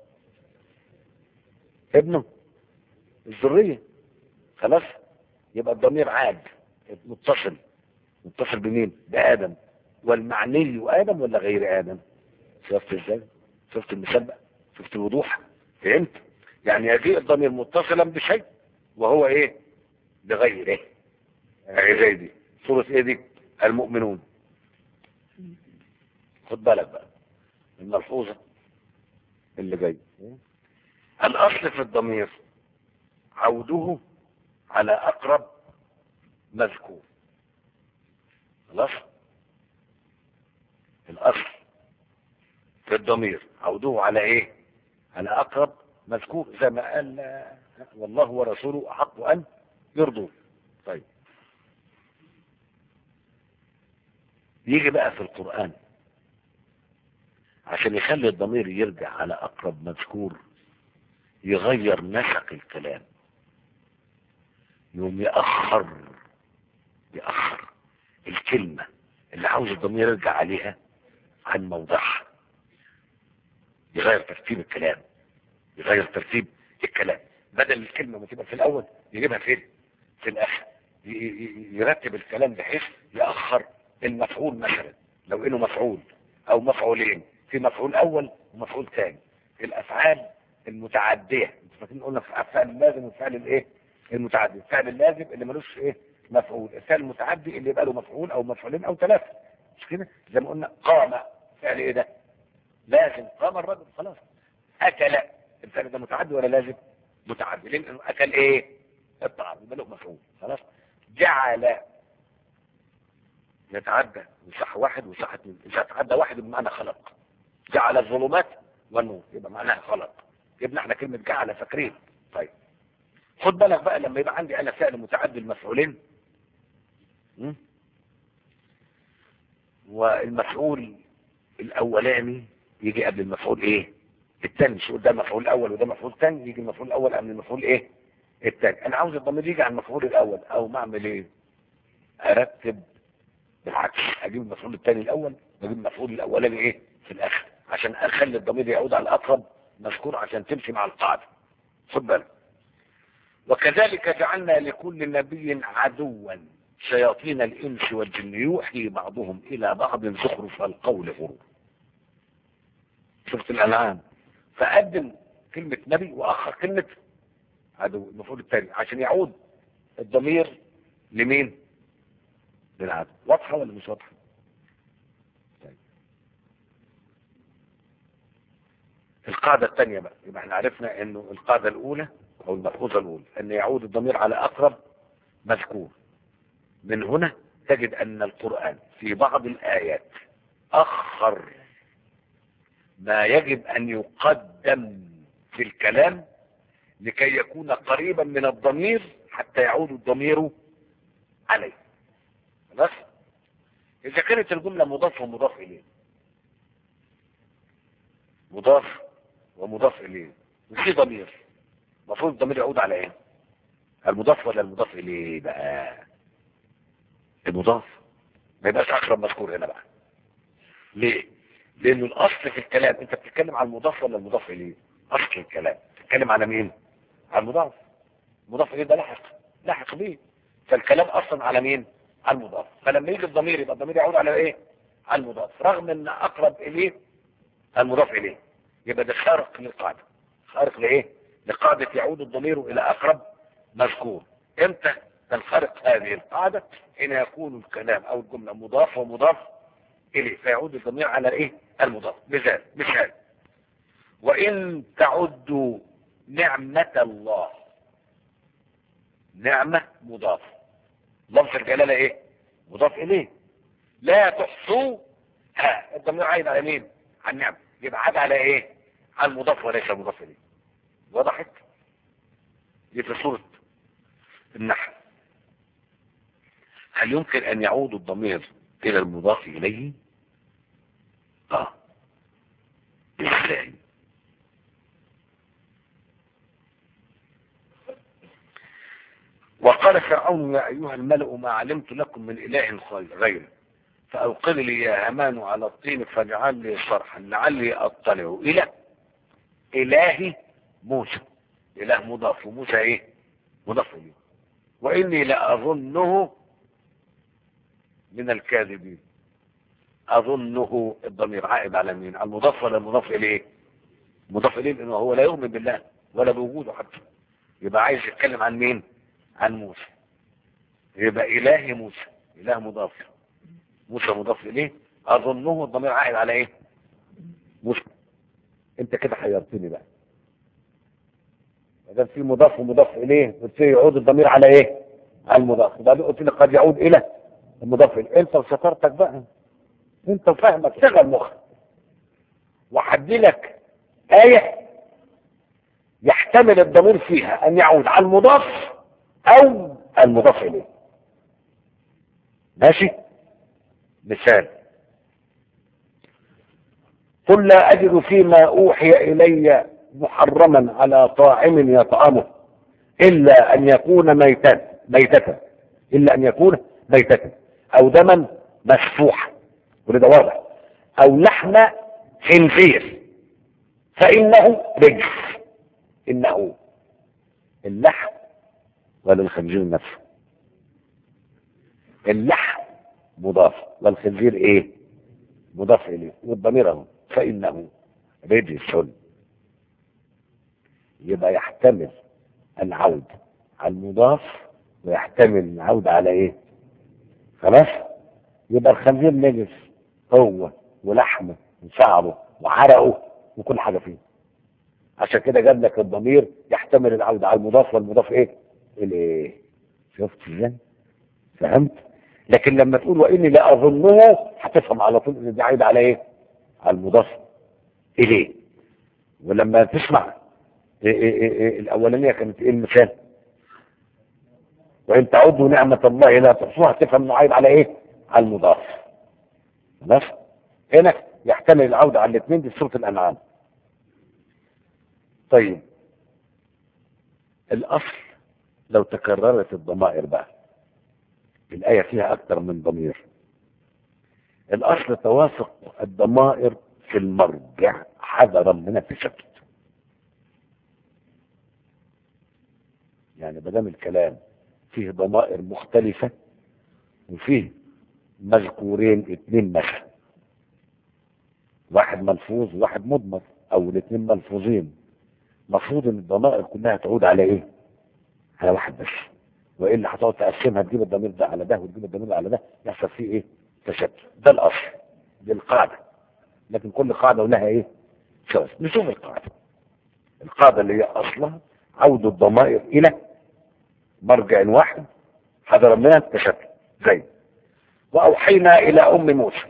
ابنه الذرية خلاص يبقى الضمير عاد متصل متصل بمين بآدم والمعني آدم ولا غير آدم شفت ازاي شفت المثال بقى شفت الوضوح فهمت يعني يجيء الضمير متصلا بشيء وهو ايه بغيره يعني زي دي سورة ايه دي المؤمنون خد بالك بقى الملحوظة اللي جاي الأصل في الضمير عوده على أقرب مذكور خلاص الأصل في الضمير عوده على إيه على أقرب مذكور زي ما قال والله ورسوله أحق أن يرضوا طيب يجي بقى في القرآن عشان يخلي الضمير يرجع على أقرب مذكور يغير نسق الكلام يوم يأخر يأخر الكلمة اللي عاوز الضمير يرجع عليها عن موضعها يغير ترتيب الكلام يغير ترتيب الكلام بدل الكلمة ما تبقى في الأول يجيبها فين في الآخر يرتب الكلام بحيث يأخر المفعول مثلا لو انه مفعول او مفعولين في مفعول اول ومفعول ثاني الافعال المتعديه انتوا فاكرين قلنا في افعال اللازم والفعل الايه المتعدي الفعل اللازم اللي ملوش ايه مفعول الفعل المتعدي اللي يبقى له مفعول او مفعولين او ثلاثه مش كده زي ما قلنا قام فعل ايه ده لازم قام الرجل خلاص اكل الفعل ده متعدي ولا لازم متعدي لانه اكل ايه الطعام يبقى له مفعول خلاص جعل يتعدى وصح واحد وصح اثنين اذا تعدى واحد بمعنى خلق جعل الظلمات والنور يبقى معناها خلق يبقى احنا كلمة جعل فاكرين طيب خد بالك بقى لما يبقى عندي انا فعل متعدي المفعولين م? والمفعول الاولاني يجي قبل المفعول ايه الثاني مش ده مفعول اول وده مفعول ثاني يجي المفعول الاول قبل المفعول ايه الثاني انا عاوز الضمير يجي على المفعول الاول او ما اعمل ايه ارتب بالعكس اجيب المفعول الثاني الاول واجيب المفعول الاولاني ايه في الاخر عشان اخلي الضمير يعود على الاقرب مذكور عشان تمشي مع القاعده خد بالك وكذلك جعلنا لكل نبي عدوا شياطين الانس والجن يوحي بعضهم الى بعض زخرف القول غرور سورة الأنعام فقدم كلمة نبي وأخر كلمة عدو المفروض الثاني عشان يعود الضمير لمين للعدو واضحة ولا مش واضحة طيب. القاعدة الثانية بقى يبقى احنا عرفنا انه القاعدة الاولى او الملحوظة الاولى ان يعود الضمير على اقرب مذكور من هنا تجد ان القرآن في بعض الايات اخر ما يجب ان يقدم في الكلام لكي يكون قريبا من الضمير حتى يعود الضمير عليه خلاص اذا كانت الجملة مضاف ومضاف اليه مضاف ومضاف اليه وفي ضمير المفروض الضمير يعود على ايه المضاف ولا المضاف اليه بقى المضاف ما يبقاش اقرب مذكور هنا بقى ليه لانه الاصل في الكلام انت بتتكلم على المضاف ولا المضاف اليه اصل الكلام بتتكلم على مين على المضاف المضاف اليه ده لاحق لاحق بيه فالكلام اصلا على مين على المضاف فلما يجي الضمير يبقى الضمير يعود على ايه على المضاف رغم ان اقرب اليه المضاف اليه يبقى ده خارق للقاعده خارق لايه لقاعده يعود الضمير الى اقرب مذكور امتى تنخرق هذه القاعده حين يكون الكلام او الجمله مضاف ومضاف اليه فيعود الضمير على ايه المضاف مثال مثال وان تعدوا نعمه الله نعمه مضاف لفظ الجلاله ايه مضاف اليه لا تحصوا ها الضمير عايد على مين على النعمه يبقى عاد على ايه على المضاف وليس المضاف اليه وضحت دي في سوره النحل هل يمكن ان يعود الضمير الى المضاف اليه اه ازاي وقال فرعون يا ايها الملأ ما علمت لكم من اله غيره فأوقد لي يا همان على الطين فاجعل لي صرحا لعلي أطلع إلى إله موسى إله مضاف وموسى إيه مضاف إليه وإني لأظنه من الكاذبين أظنه الضمير عائد على مين على المضاف ولا المضاف إليه مضاف إليه لأنه هو لا يؤمن بالله ولا بوجوده حتى يبقى عايز يتكلم عن مين عن موسى يبقى إله موسى إله مضاف موسى مضاف إليه أظنه الضمير عائد على إيه موسى أنت كده حيرتني بقى ما دام في مضاف ومضاف إليه قلت لي يعود الضمير على إيه على المضاف وبعدين قلت لي قد يعود إلى المضاف إليه أنت وشطارتك بقى أنت وفهمك شغل مخك وحدي لك آية يحتمل الضمير فيها أن يعود على المضاف أو المضاف إليه ماشي مثال قل لا أجد فيما أوحي إلي محرما على طاعم يطعمه إلا أن يكون ميتا ميتة إلا أن يكون ميتة أو دما مسفوحا وده واضح أو لحم خنزير فإنه رجس إنه اللحم ولا الخنزير نفسه اللحم مضاف والخنزير ايه مضاف اليه والضمير اهو فانه رجس يبقى يحتمل العود على المضاف ويحتمل العود على ايه خلاص يبقى الخنزير نجس هو ولحمه وشعره وعرقه وكل حاجه فيه عشان كده جاب لك الضمير يحتمل العود على المضاف والمضاف ايه الايه شفت ازاي فهمت لكن لما تقول واني لا اظنه هتفهم على طول ان ده عايد على ايه على المضاف اليه ولما تسمع إيه إيه إيه إيه الاولانيه كانت ايه المثال وان تعدوا نعمه الله لا تحصوها تفهم انه عايد على ايه على المضاف خلاص هنا يحتمل العوده على الاثنين دي سوره الانعام طيب الاصل لو تكررت الضمائر بقى الآية فيها أكثر من ضمير الأصل توافق الضمائر في المرجع حذرا من التشتت يعني بدام الكلام فيه ضمائر مختلفة وفيه مذكورين اتنين مثلا واحد ملفوظ وواحد مضمر او الاثنين ملفوظين المفروض ان الضمائر كلها تعود على ايه على واحد بس والا هتقعد تقسمها تجيب الضمير ده على ده وتجيب الضمير ده على ده يحصل فيه ايه تشتت ده الاصل دي القاعده لكن كل قاعده ولها ايه شواذ نشوف القاعده القاعده اللي هي اصلها عود الضمائر الى مرجع واحد حذر منها التشتت زي واوحينا الى ام موسى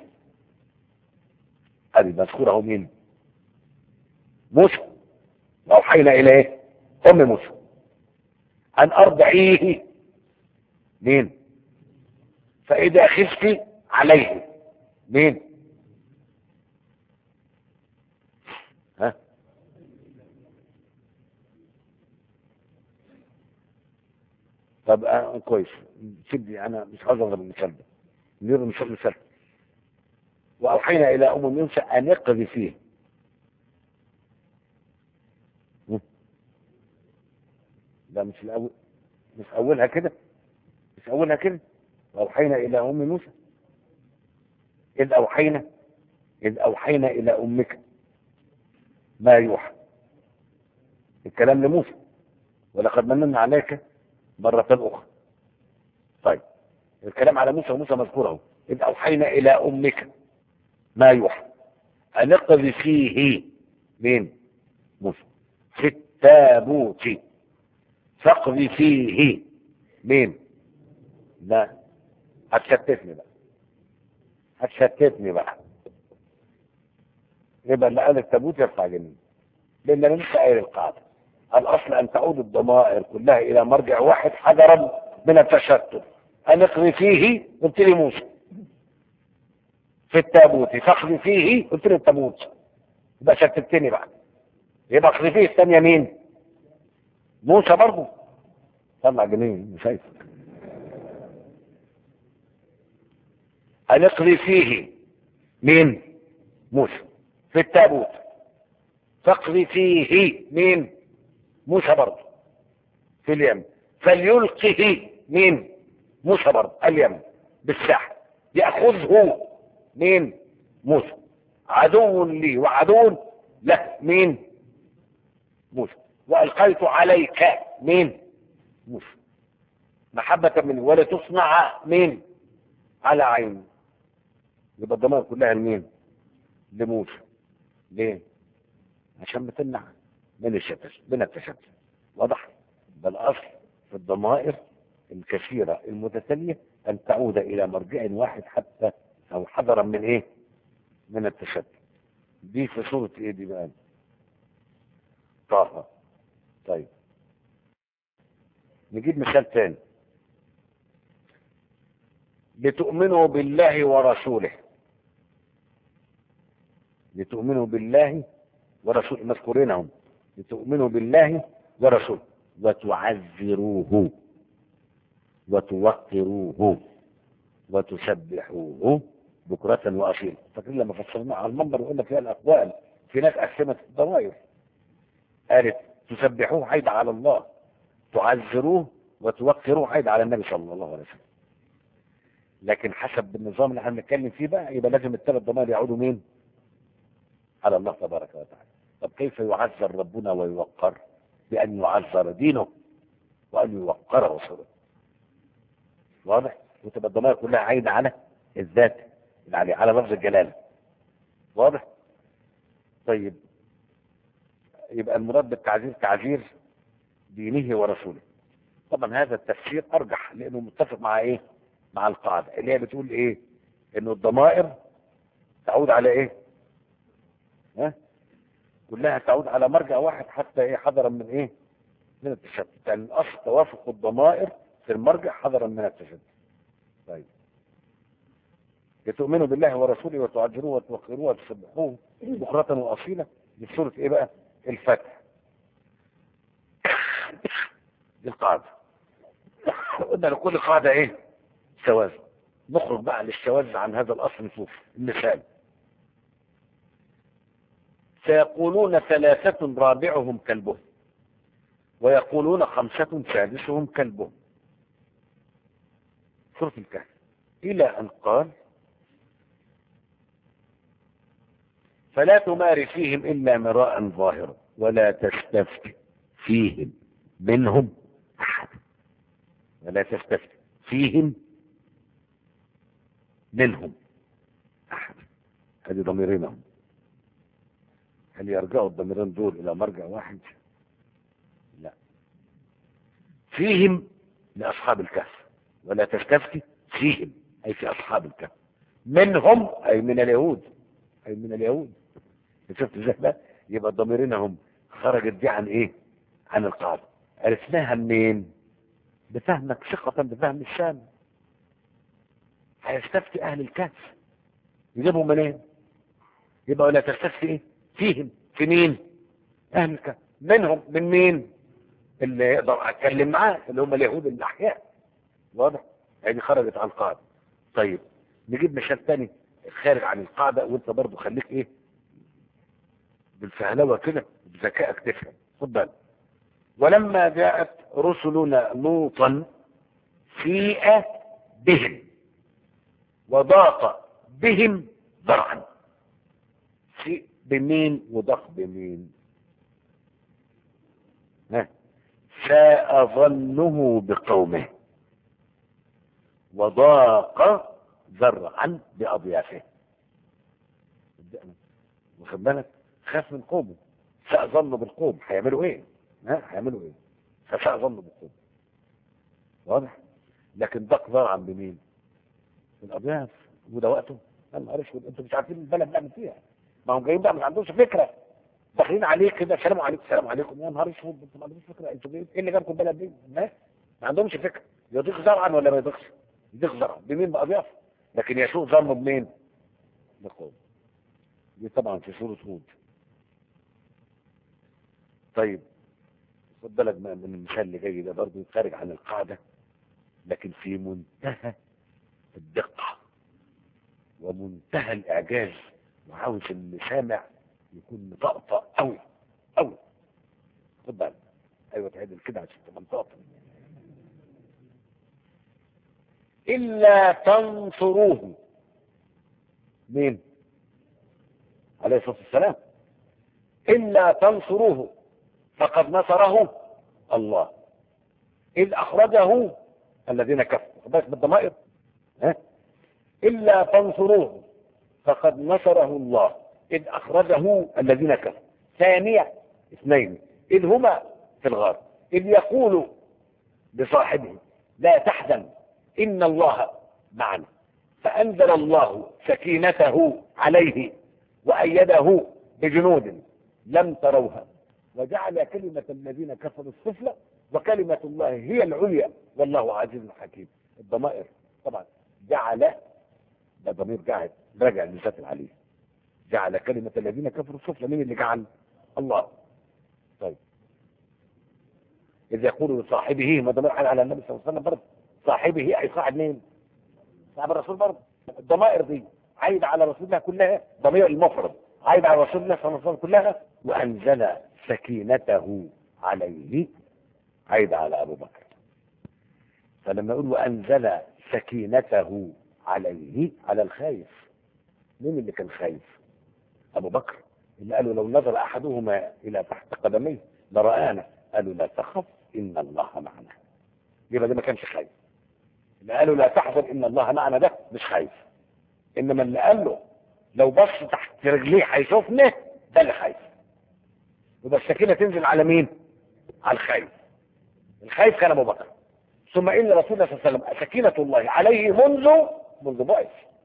هذه مذكوره اهو مين موسى واوحينا الى ايه ام موسى ان ارضعيه مين فاذا خفت عليه مين ها طب آه كويس سيبني انا مش عاوز اضرب المثال ده نضرب مثال مثال واوحينا الى ام موسى ان يقضي فيه لا مش الاول مش اولها كده مش اولها كده واوحينا الى ام موسى اذ اوحينا اذ اوحينا الى امك ما يوحى الكلام لموسى ولقد مننا عليك مرة أخرى طيب الكلام على موسى وموسى مذكور اهو إذ أوحينا إلى أمك ما يوحى أن اقضي فيه مين موسى في التابوت فاقضي فيه مين لا هتشتتني بقى هتشتتني بقى يبقى اللي قال التابوت يرفع جنين لان انا لسه قايل القاعده الاصل ان تعود الضمائر كلها الى مرجع واحد حذرا من التشتت ان اقضي فيه قلت لي موسى في التابوت فاقضي فيه قلت لي التابوت يبقى شتتني بقى يبقى اقضي فيه الثانيه مين موسى برضه طلع جنين مش شايف ان اقضي فيه مين موسى في التابوت فاقضي فيه مين موسى برضه في اليمن فليلقه مين موسى برضه اليمن بالساحل ياخذه مين موسى عدو لي وعدو له مين موسى والقيت عليك مين موسى محبة مني ولا تصنع مين على عيني يبقى الضمائر كلها لمين لموسى ليه عشان بتمنع من الشتت من التشتت واضح بل اصل في الضمائر الكثيرة المتتالية ان تعود الى مرجع واحد حتى او حذرا من ايه من التشتت دي في صورة ايه دي بقى طه طيب نجيب مثال تاني لتؤمنوا بالله ورسوله لتؤمنوا بالله ورسوله مذكورينهم لتؤمنوا بالله ورسوله وتعذروه وتوقروه وتسبحوه بكرة وأصيلا فاكرين لما فسرنا على المنبر وقلنا فيها الأقوال في ناس قسمت الضمائر قالت تسبحوه عيد على الله تعذروه وتوقروه عيد على النبي صلى الله عليه وسلم لكن حسب النظام اللي احنا بنتكلم فيه بقى يبقى لازم الثلاث ضمائر يعودوا مين؟ على الله تبارك وتعالى طب كيف يعذر ربنا ويوقر بأن يعذر دينه وأن يوقر رسوله واضح وتبقى الضمائر كلها عايدة على الذات يعني على لفظ الجلالة واضح طيب يبقى المراد بالتعذير تعذير دينه ورسوله طبعا هذا التفسير ارجح لانه متفق مع ايه مع القاعدة اللي هي بتقول ايه انه الضمائر تعود على ايه ها كلها تعود على مرجع واحد حتى ايه حذرا من ايه من التشتت يعني الاصل توافق الضمائر في المرجع حذرا من التشتت طيب لتؤمنوا بالله ورسوله وتعجروه وتوقروه وتسبحوه بكرة وأصيلة دي سورة ايه بقى الفتح دي القاعدة قلنا لكل قاعدة ايه شواذ نخرج بقى للشواذ عن هذا الاصل نشوف المثال سيقولون ثلاثة رابعهم كلبهم ويقولون خمسة سادسهم كلبهم سورة الكهف إلى أن قال فلا تماري فيهم إلا مراء ظاهرا ولا تستفت فيهم منهم أحد ولا تستفت فيهم منهم أحد هذه ضميرينهم هل يرجعوا الضميرين دول إلى مرجع واحد لا فيهم لأصحاب الكهف ولا تستفتي فيهم أي في أصحاب الكهف منهم أي من اليهود أي من اليهود شفت ازاي بقى يبقى الضميرين هم خرجت دي عن ايه عن القاعدة عرفناها منين بفهمك ثقة بفهم الشام هيستفتي اهل الكهف يجيبهم منين يبقى ولا تستفتي ايه فيهم في مين اهل الكهف منهم من مين اللي يقدر اتكلم معاه اللي هم اليهود الاحياء واضح يعني خرجت عن القاعدة طيب نجيب مثال تاني خارج عن القاعدة وانت برضو خليك ايه بالفهلوة كده بذكائك تفهم خد بالك ولما جاءت رسلنا لوطا سيء بهم وضاق بهم ذرعا سيء بمين وضاق بمين ها ساء ظنه بقومه وضاق ذرعا بأضيافه واخد بالك خاف من قومه ساء ظنه بالقوم هيعملوا ايه ها هيعملوا ايه فساء ظنه بالقوم واضح لكن ضاق ذرعا بمين بالاضياف وده وقته يا نهار اسود انتوا مش عارفين البلد نعمل فيها ما هم جايين بقى مش عندهمش فكره داخلين عليك كده سلام عليكم سلام عليكم يا نهار اسود انتوا ما عندكوش فكره انتوا جايين ايه اللي جابكم البلد دي ما ما عندهمش فكره يضيق زرعا ولا ما يضيقش يضيق زرعا بمين باضياف لكن يسوء ظنه بمين بقوم دي طبعا في سوره هود طيب خد بالك من المثال اللي جاي ده برضه خارج عن القاعده لكن في منتهى الدقه ومنتهى الاعجاز وعاوز اللي سامع يكون مطقطق قوي قوي خد بالك ايوه تعدل كده عشان تبقى مطقطق الا تنصروه مين عليه الصلاه والسلام الا تنصروه فقد نصره الله اذ اخرجه الذين كفروا خد بالك بالضمائر ها الا تنصروه فقد نصره الله إذ أخرجه الذين كفروا ثانية اثنين إذ هما في الغار إذ يقول لصاحبه لا تحزن إن الله معنا فأنزل الله سكينته عليه وأيده بجنود لم تروها وجعل كلمة الذين كفروا السفلى وكلمة الله هي العليا والله عزيز حكيم الضمائر طبعا جعل ده ضمير جعل راجع لذات العليم جعل كلمة الذين كفروا السفلى مين اللي جعل الله طيب إذ يقول لصاحبه ما ضمير على النبي صلى الله عليه وسلم برضه صاحبه أي صاحب مين صاحب الرسول برضه الضمائر دي عايد على رسول الله كلها ضمير المفرد عايد على رسول الله صلى الله عليه وسلم كلها وأنزل سكينته عليه عايد على أبو بكر فلما يقول وأنزل سكينته عليه على الخايف مين اللي كان خايف ابو بكر اللي قالوا لو نظر احدهما الى تحت قدميه لرآنا قالوا لا تخف ان الله معنا يبقى ده ما كانش خايف اللي قالوا لا تحزن ان الله معنا ده مش خايف انما اللي قال له لو بص تحت رجليه هيشوفنا ده اللي خايف يبقى السكينه تنزل على مين على الخايف الخايف كان ابو بكر ثم ان رسول الله صلى الله عليه وسلم سكينه الله عليه منذ منذ بعث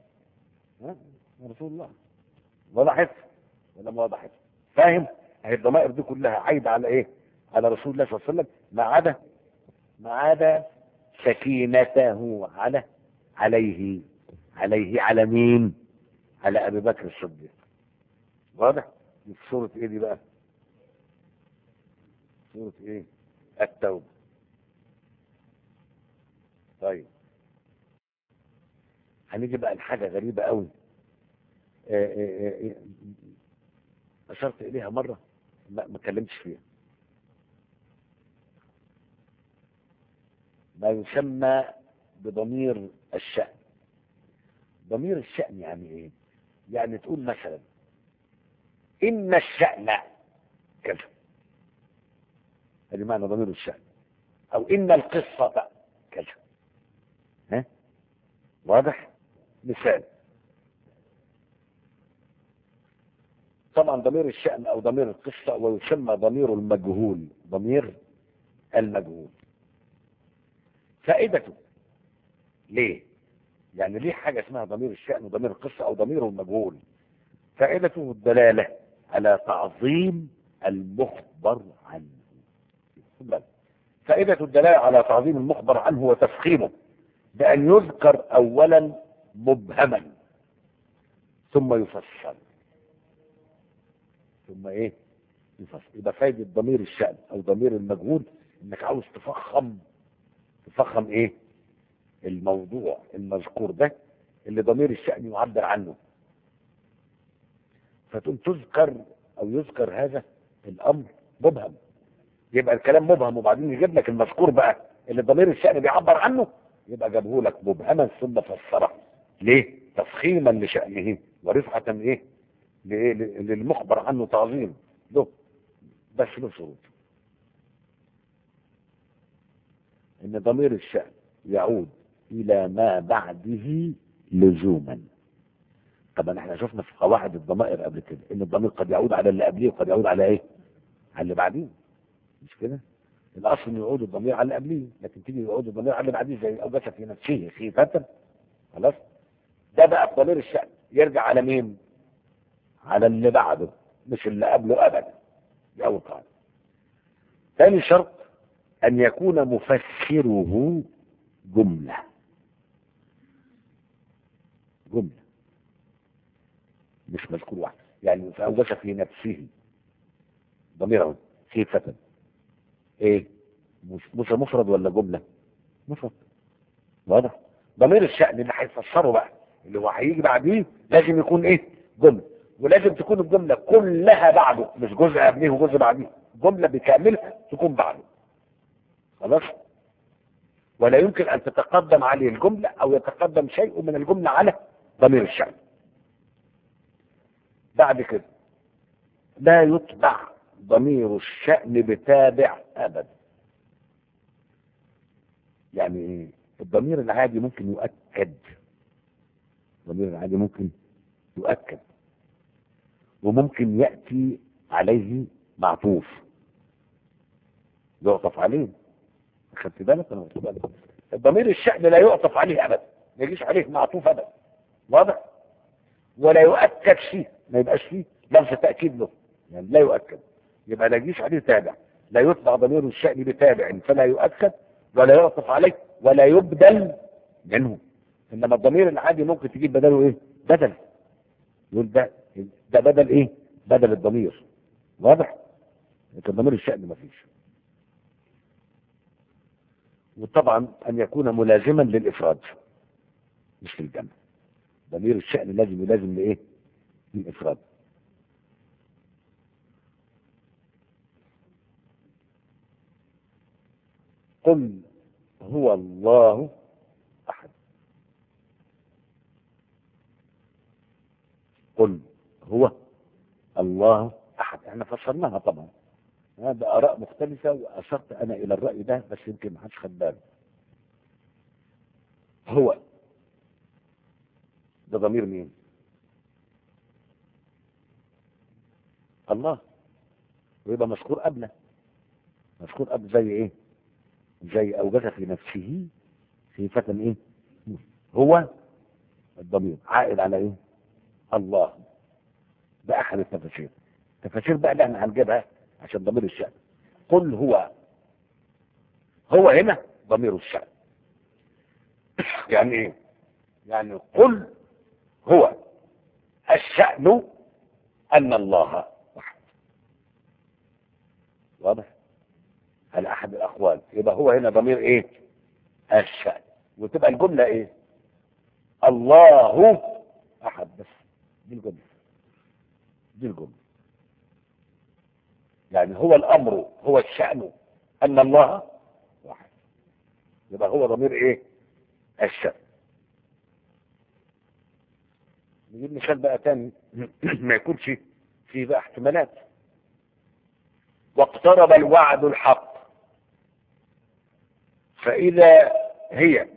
رسول الله وضحت ولا ما وضحت فاهم اهي الضمائر دي كلها عايده على ايه على رسول الله صلى الله عليه وسلم ما عدا ما عدا سكينته على عليه عليه على مين على ابي بكر الصديق واضح دي في سوره ايه دي بقى سوره ايه التوبه طيب هنيجي بقى لحاجه غريبه قوي أشرت إليها مرة ما ما اتكلمتش فيها ما يسمى بضمير الشأن ضمير الشأن يعني إيه؟ يعني تقول مثلا ان الشأن كذا هذه معنى ضمير الشأن او ان القصة كذا ها واضح مثال طبعا ضمير الشأن او ضمير القصة ويسمى ضمير المجهول ضمير المجهول فائدته ليه يعني ليه حاجة اسمها ضمير الشأن وضمير القصة او ضمير المجهول فائدته الدلالة على تعظيم المخبر عنه فائدة الدلالة على تعظيم المخبر عنه وتفخيمه بأن يذكر أولا مبهما ثم يفسر ثم ايه يفسر يبقى فايدة ضمير الشأن او ضمير المجهول انك عاوز تفخم تفخم ايه الموضوع المذكور ده اللي ضمير الشأن يعبر عنه فتقوم تذكر او يذكر هذا الامر مبهم يبقى الكلام مبهم وبعدين يجيب لك المذكور بقى اللي ضمير الشأن بيعبر عنه يبقى جابه لك مبهما ثم فسره ليه تفخيما لشأنه ورفعة ايه لإيه؟ للمخبر عنه تعظيم له بس له شروط ان ضمير الشأن يعود الى ما بعده لزوما طبعا احنا شفنا في قواعد الضمائر قبل كده ان الضمير قد يعود على اللي قبليه وقد يعود على ايه على اللي بعديه مش كده الاصل انه يعود الضمير على اللي قبليه لكن تيجي يعود الضمير على اللي بعديه زي اوجس في نفسه خيفة خلاص ده بقى ضمير الشأن يرجع على مين على اللي بعده مش اللي قبله ابدا دي اول قاعده ثاني شرط ان يكون مفسره جمله جمله مش مذكور واحد يعني فأوجس في نفسه ضميره خيفة ايه مش مش مفرد ولا جملة مفرد واضح ضمير الشأن اللي هيفسره بقى اللي هو هيجي بعديه لازم يكون ايه جملة ولازم تكون الجملة كلها بعده مش جزء قبليه وجزء بعديه جملة بكاملها تكون بعده خلاص ولا يمكن ان تتقدم عليه الجملة او يتقدم شيء من الجملة على ضمير الشأن بعد كده لا يتبع ضمير الشأن بتابع ابدا يعني ايه الضمير العادي ممكن يؤكد الضمير العادي ممكن يؤكد وممكن يأتي عليه معطوف يعطف عليه خدت بالك انا خدت بالك الضمير الشأن لا يعطف عليه ابدا ما يجيش عليه معطوف ابدا واضح ولا يؤكد فيه ما يبقاش فيه لفظ تأكيد له يعني لا يؤكد يبقى لا يجيش عليه تابع لا يتبع ضمير الشأن بتابع فلا يؤكد ولا يعطف عليه ولا يبدل منه انما الضمير العادي ممكن تجيب بدله ايه بدل يقول ده ده بدل ايه بدل الضمير واضح لكن ضمير الشأن ما فيش وطبعا ان يكون ملازما للافراد مش للجمع ضمير الشأن لازم يلازم لايه للافراد قل هو الله احد قل هو الله احد احنا فسرناها طبعا هذا اراء مختلفه واشرت انا الى الراي ده بس يمكن ما حدش خد باله هو ده ضمير مين الله ويبقى مذكور قبله مذكور قبل زي ايه زي اوجد في نفسه خيفة ايه هو الضمير عائد على ايه الله ده احد التفاسير التفاسير بقى اللي احنا هنجيبها عشان ضمير الشأن قل هو هو هنا ضمير الشأن يعني ايه يعني قل هو الشأن ان الله واحد واضح على احد الاقوال يبقى هو هنا ضمير ايه الشأن وتبقى الجملة ايه الله احد بس دي الجملة دي الجملة يعني هو الامر هو الشأن ان الله واحد يبقى هو ضمير ايه الشأن نجيب مثال بقى تاني ما يكونش في بقى احتمالات واقترب الوعد الحق فإذا هي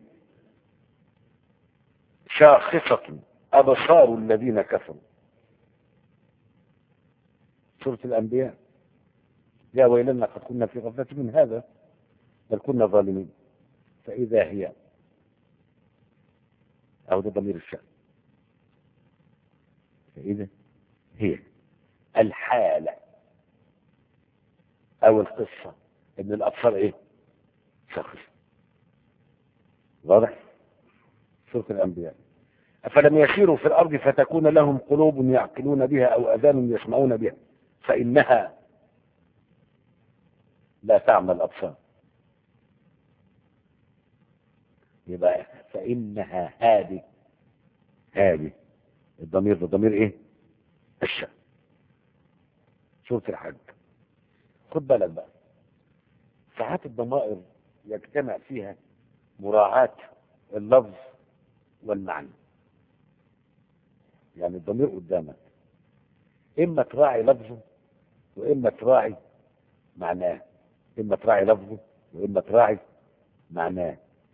شاخصة أبصار الذين كفروا سورة الأنبياء يا ويلنا قد كنا في غفلة من هذا بل كنا ظالمين فإذا هي أو ده ضمير الشأن فإذا هي الحالة أو القصة إن الأبصار إيه؟ شخص واضح؟ سورة الأنبياء أفلم يسيروا في الأرض فتكون لهم قلوب يعقلون بها أو أذان يسمعون بها فإنها لا تعمى الأبصار يبقى فإنها هذه هذه الضمير ده ضمير إيه؟ الشأن سورة الحج خد بالك بقى ساعات الضمائر يجتمع فيها مراعاة اللفظ والمعنى يعني الضمير قدامك إما تراعي لفظه وإما تراعي معناه إما تراعي لفظه وإما تراعي معناه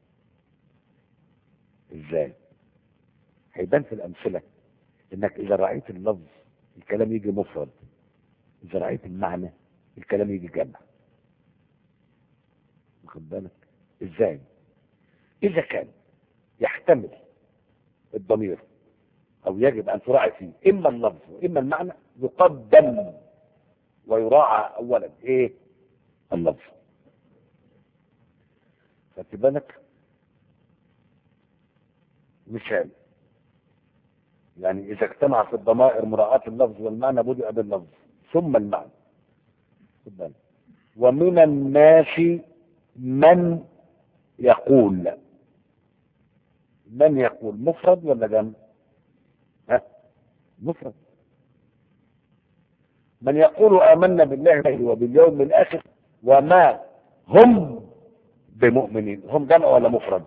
إزاي هيبان في الأمثلة إنك إذا رأيت اللفظ الكلام يجي مفرد إذا رأيت المعنى الكلام يجي جمع واخد بالك إزاي إذا كان يحتمل الضمير أو يجب أن تراعي فيه إما اللفظ وإما المعنى يقدم ويراعى أولا إيه اللفظ خدت بالك مثال يعني إذا اجتمع في الضمائر مراعاة اللفظ والمعنى بدأ باللفظ ثم المعنى خد بالك ومن الناس من يقول من يقول مفرد ولا جمع ها مفرد من يقول آمنا بالله وباليوم الآخر وما هم بمؤمنين هم جمع ولا مفرد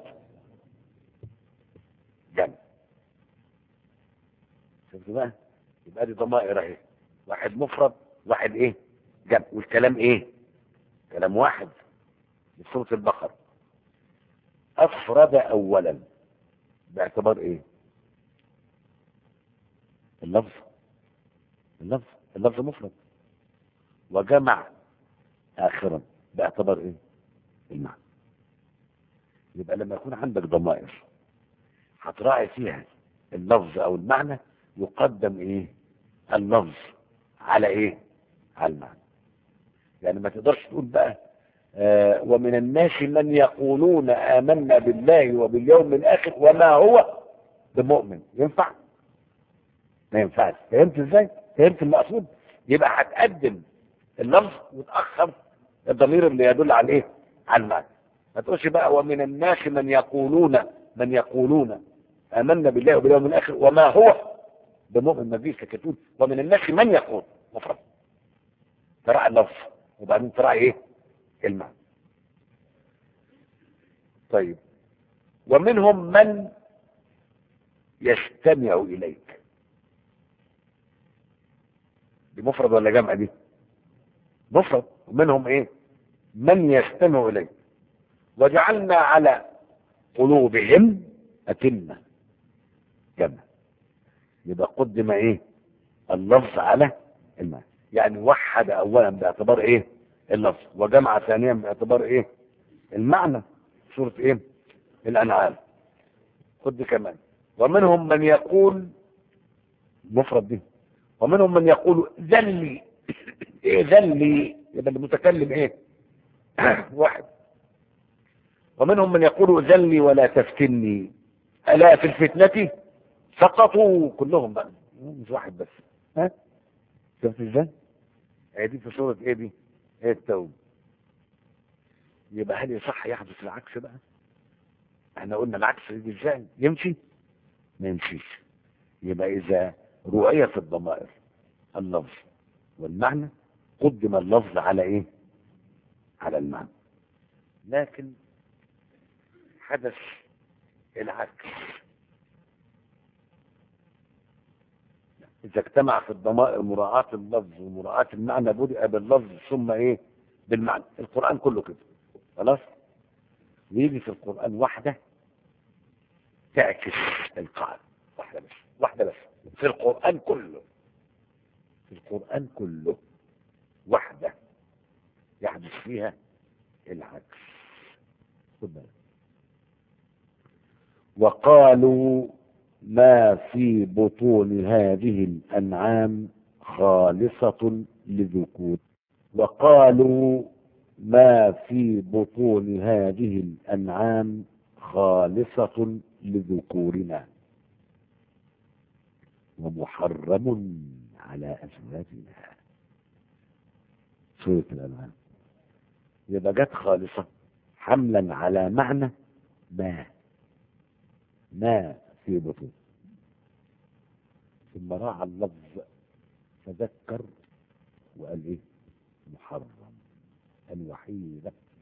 جمع شفت بقى يبقى دي ضمائر اهي واحد مفرد واحد ايه جمع والكلام ايه كلام واحد في سورة البقرة أفرد أولا باعتبار إيه؟ اللفظ اللفظ اللفظ مفرد وجمع آخرا باعتبار إيه؟ المعنى يبقى لما يكون عندك ضمائر هتراعي فيها اللفظ أو المعنى يقدم إيه؟ اللفظ على إيه؟ على المعنى يعني ما تقدرش تقول بقى آه ومن الناس من يقولون آمنا بالله وباليوم الآخر وما هو بمؤمن ينفع ما ينفعش فهمت ازاي فهمت المقصود يبقى هتقدم اللفظ وتأخر الضمير اللي يدل على ايه على المعنى ما تقولش بقى ومن الناس من يقولون من يقولون آمنا بالله وباليوم الآخر وما هو بمؤمن ما فيش تقول ومن الناس من يقول مفرد تراعي اللفظ وبعدين تراعي ايه المعنى طيب ومنهم من يستمع إليك دي مفرد ولا جمع دي مفرد ومنهم ايه من يستمع إليك وجعلنا على قلوبهم أتمة جمع يبقى قدم ايه اللفظ على المعنى يعني وحد اولا باعتبار ايه اللفظ وجمع ثانيا باعتبار ايه المعنى سورة ايه الانعام خد كمان ومنهم من يقول مفرد دي ومنهم من يقول ذلي ايه ذلي يبقى المتكلم ايه واحد ومنهم من يقول ذلي ولا تفتني الا في الفتنة سقطوا كلهم بقى مش واحد بس ها شفت ازاي هي دي في صورة ايه دي ايه التوبة يبقى هل يصح يحدث العكس بقى احنا قلنا العكس يجي ازاي يمشي ما يمشيش يبقى اذا رؤية الضمائر اللفظ والمعنى قدم اللفظ على ايه على المعنى لكن حدث العكس إذا اجتمع في الضمائر مراعاة اللفظ ومراعاة المعنى بدأ باللفظ ثم إيه بالمعنى القرآن كله كده خلاص ويجي في القرآن واحدة تعكس القاعدة واحدة بس واحدة بس في القرآن كله في القرآن كله واحدة يحدث فيها العكس خد بالك وقالوا ما في بطون هذه الأنعام خالصة للذكور وقالوا ما في بطون هذه الأنعام خالصة لذكورنا ومحرم على أزواجنا سورة الأنعام يبقى جت خالصة حملا على معنى ما ما في بطون ثم راعى اللفظ فذكر وقال ايه محرم الوحيدة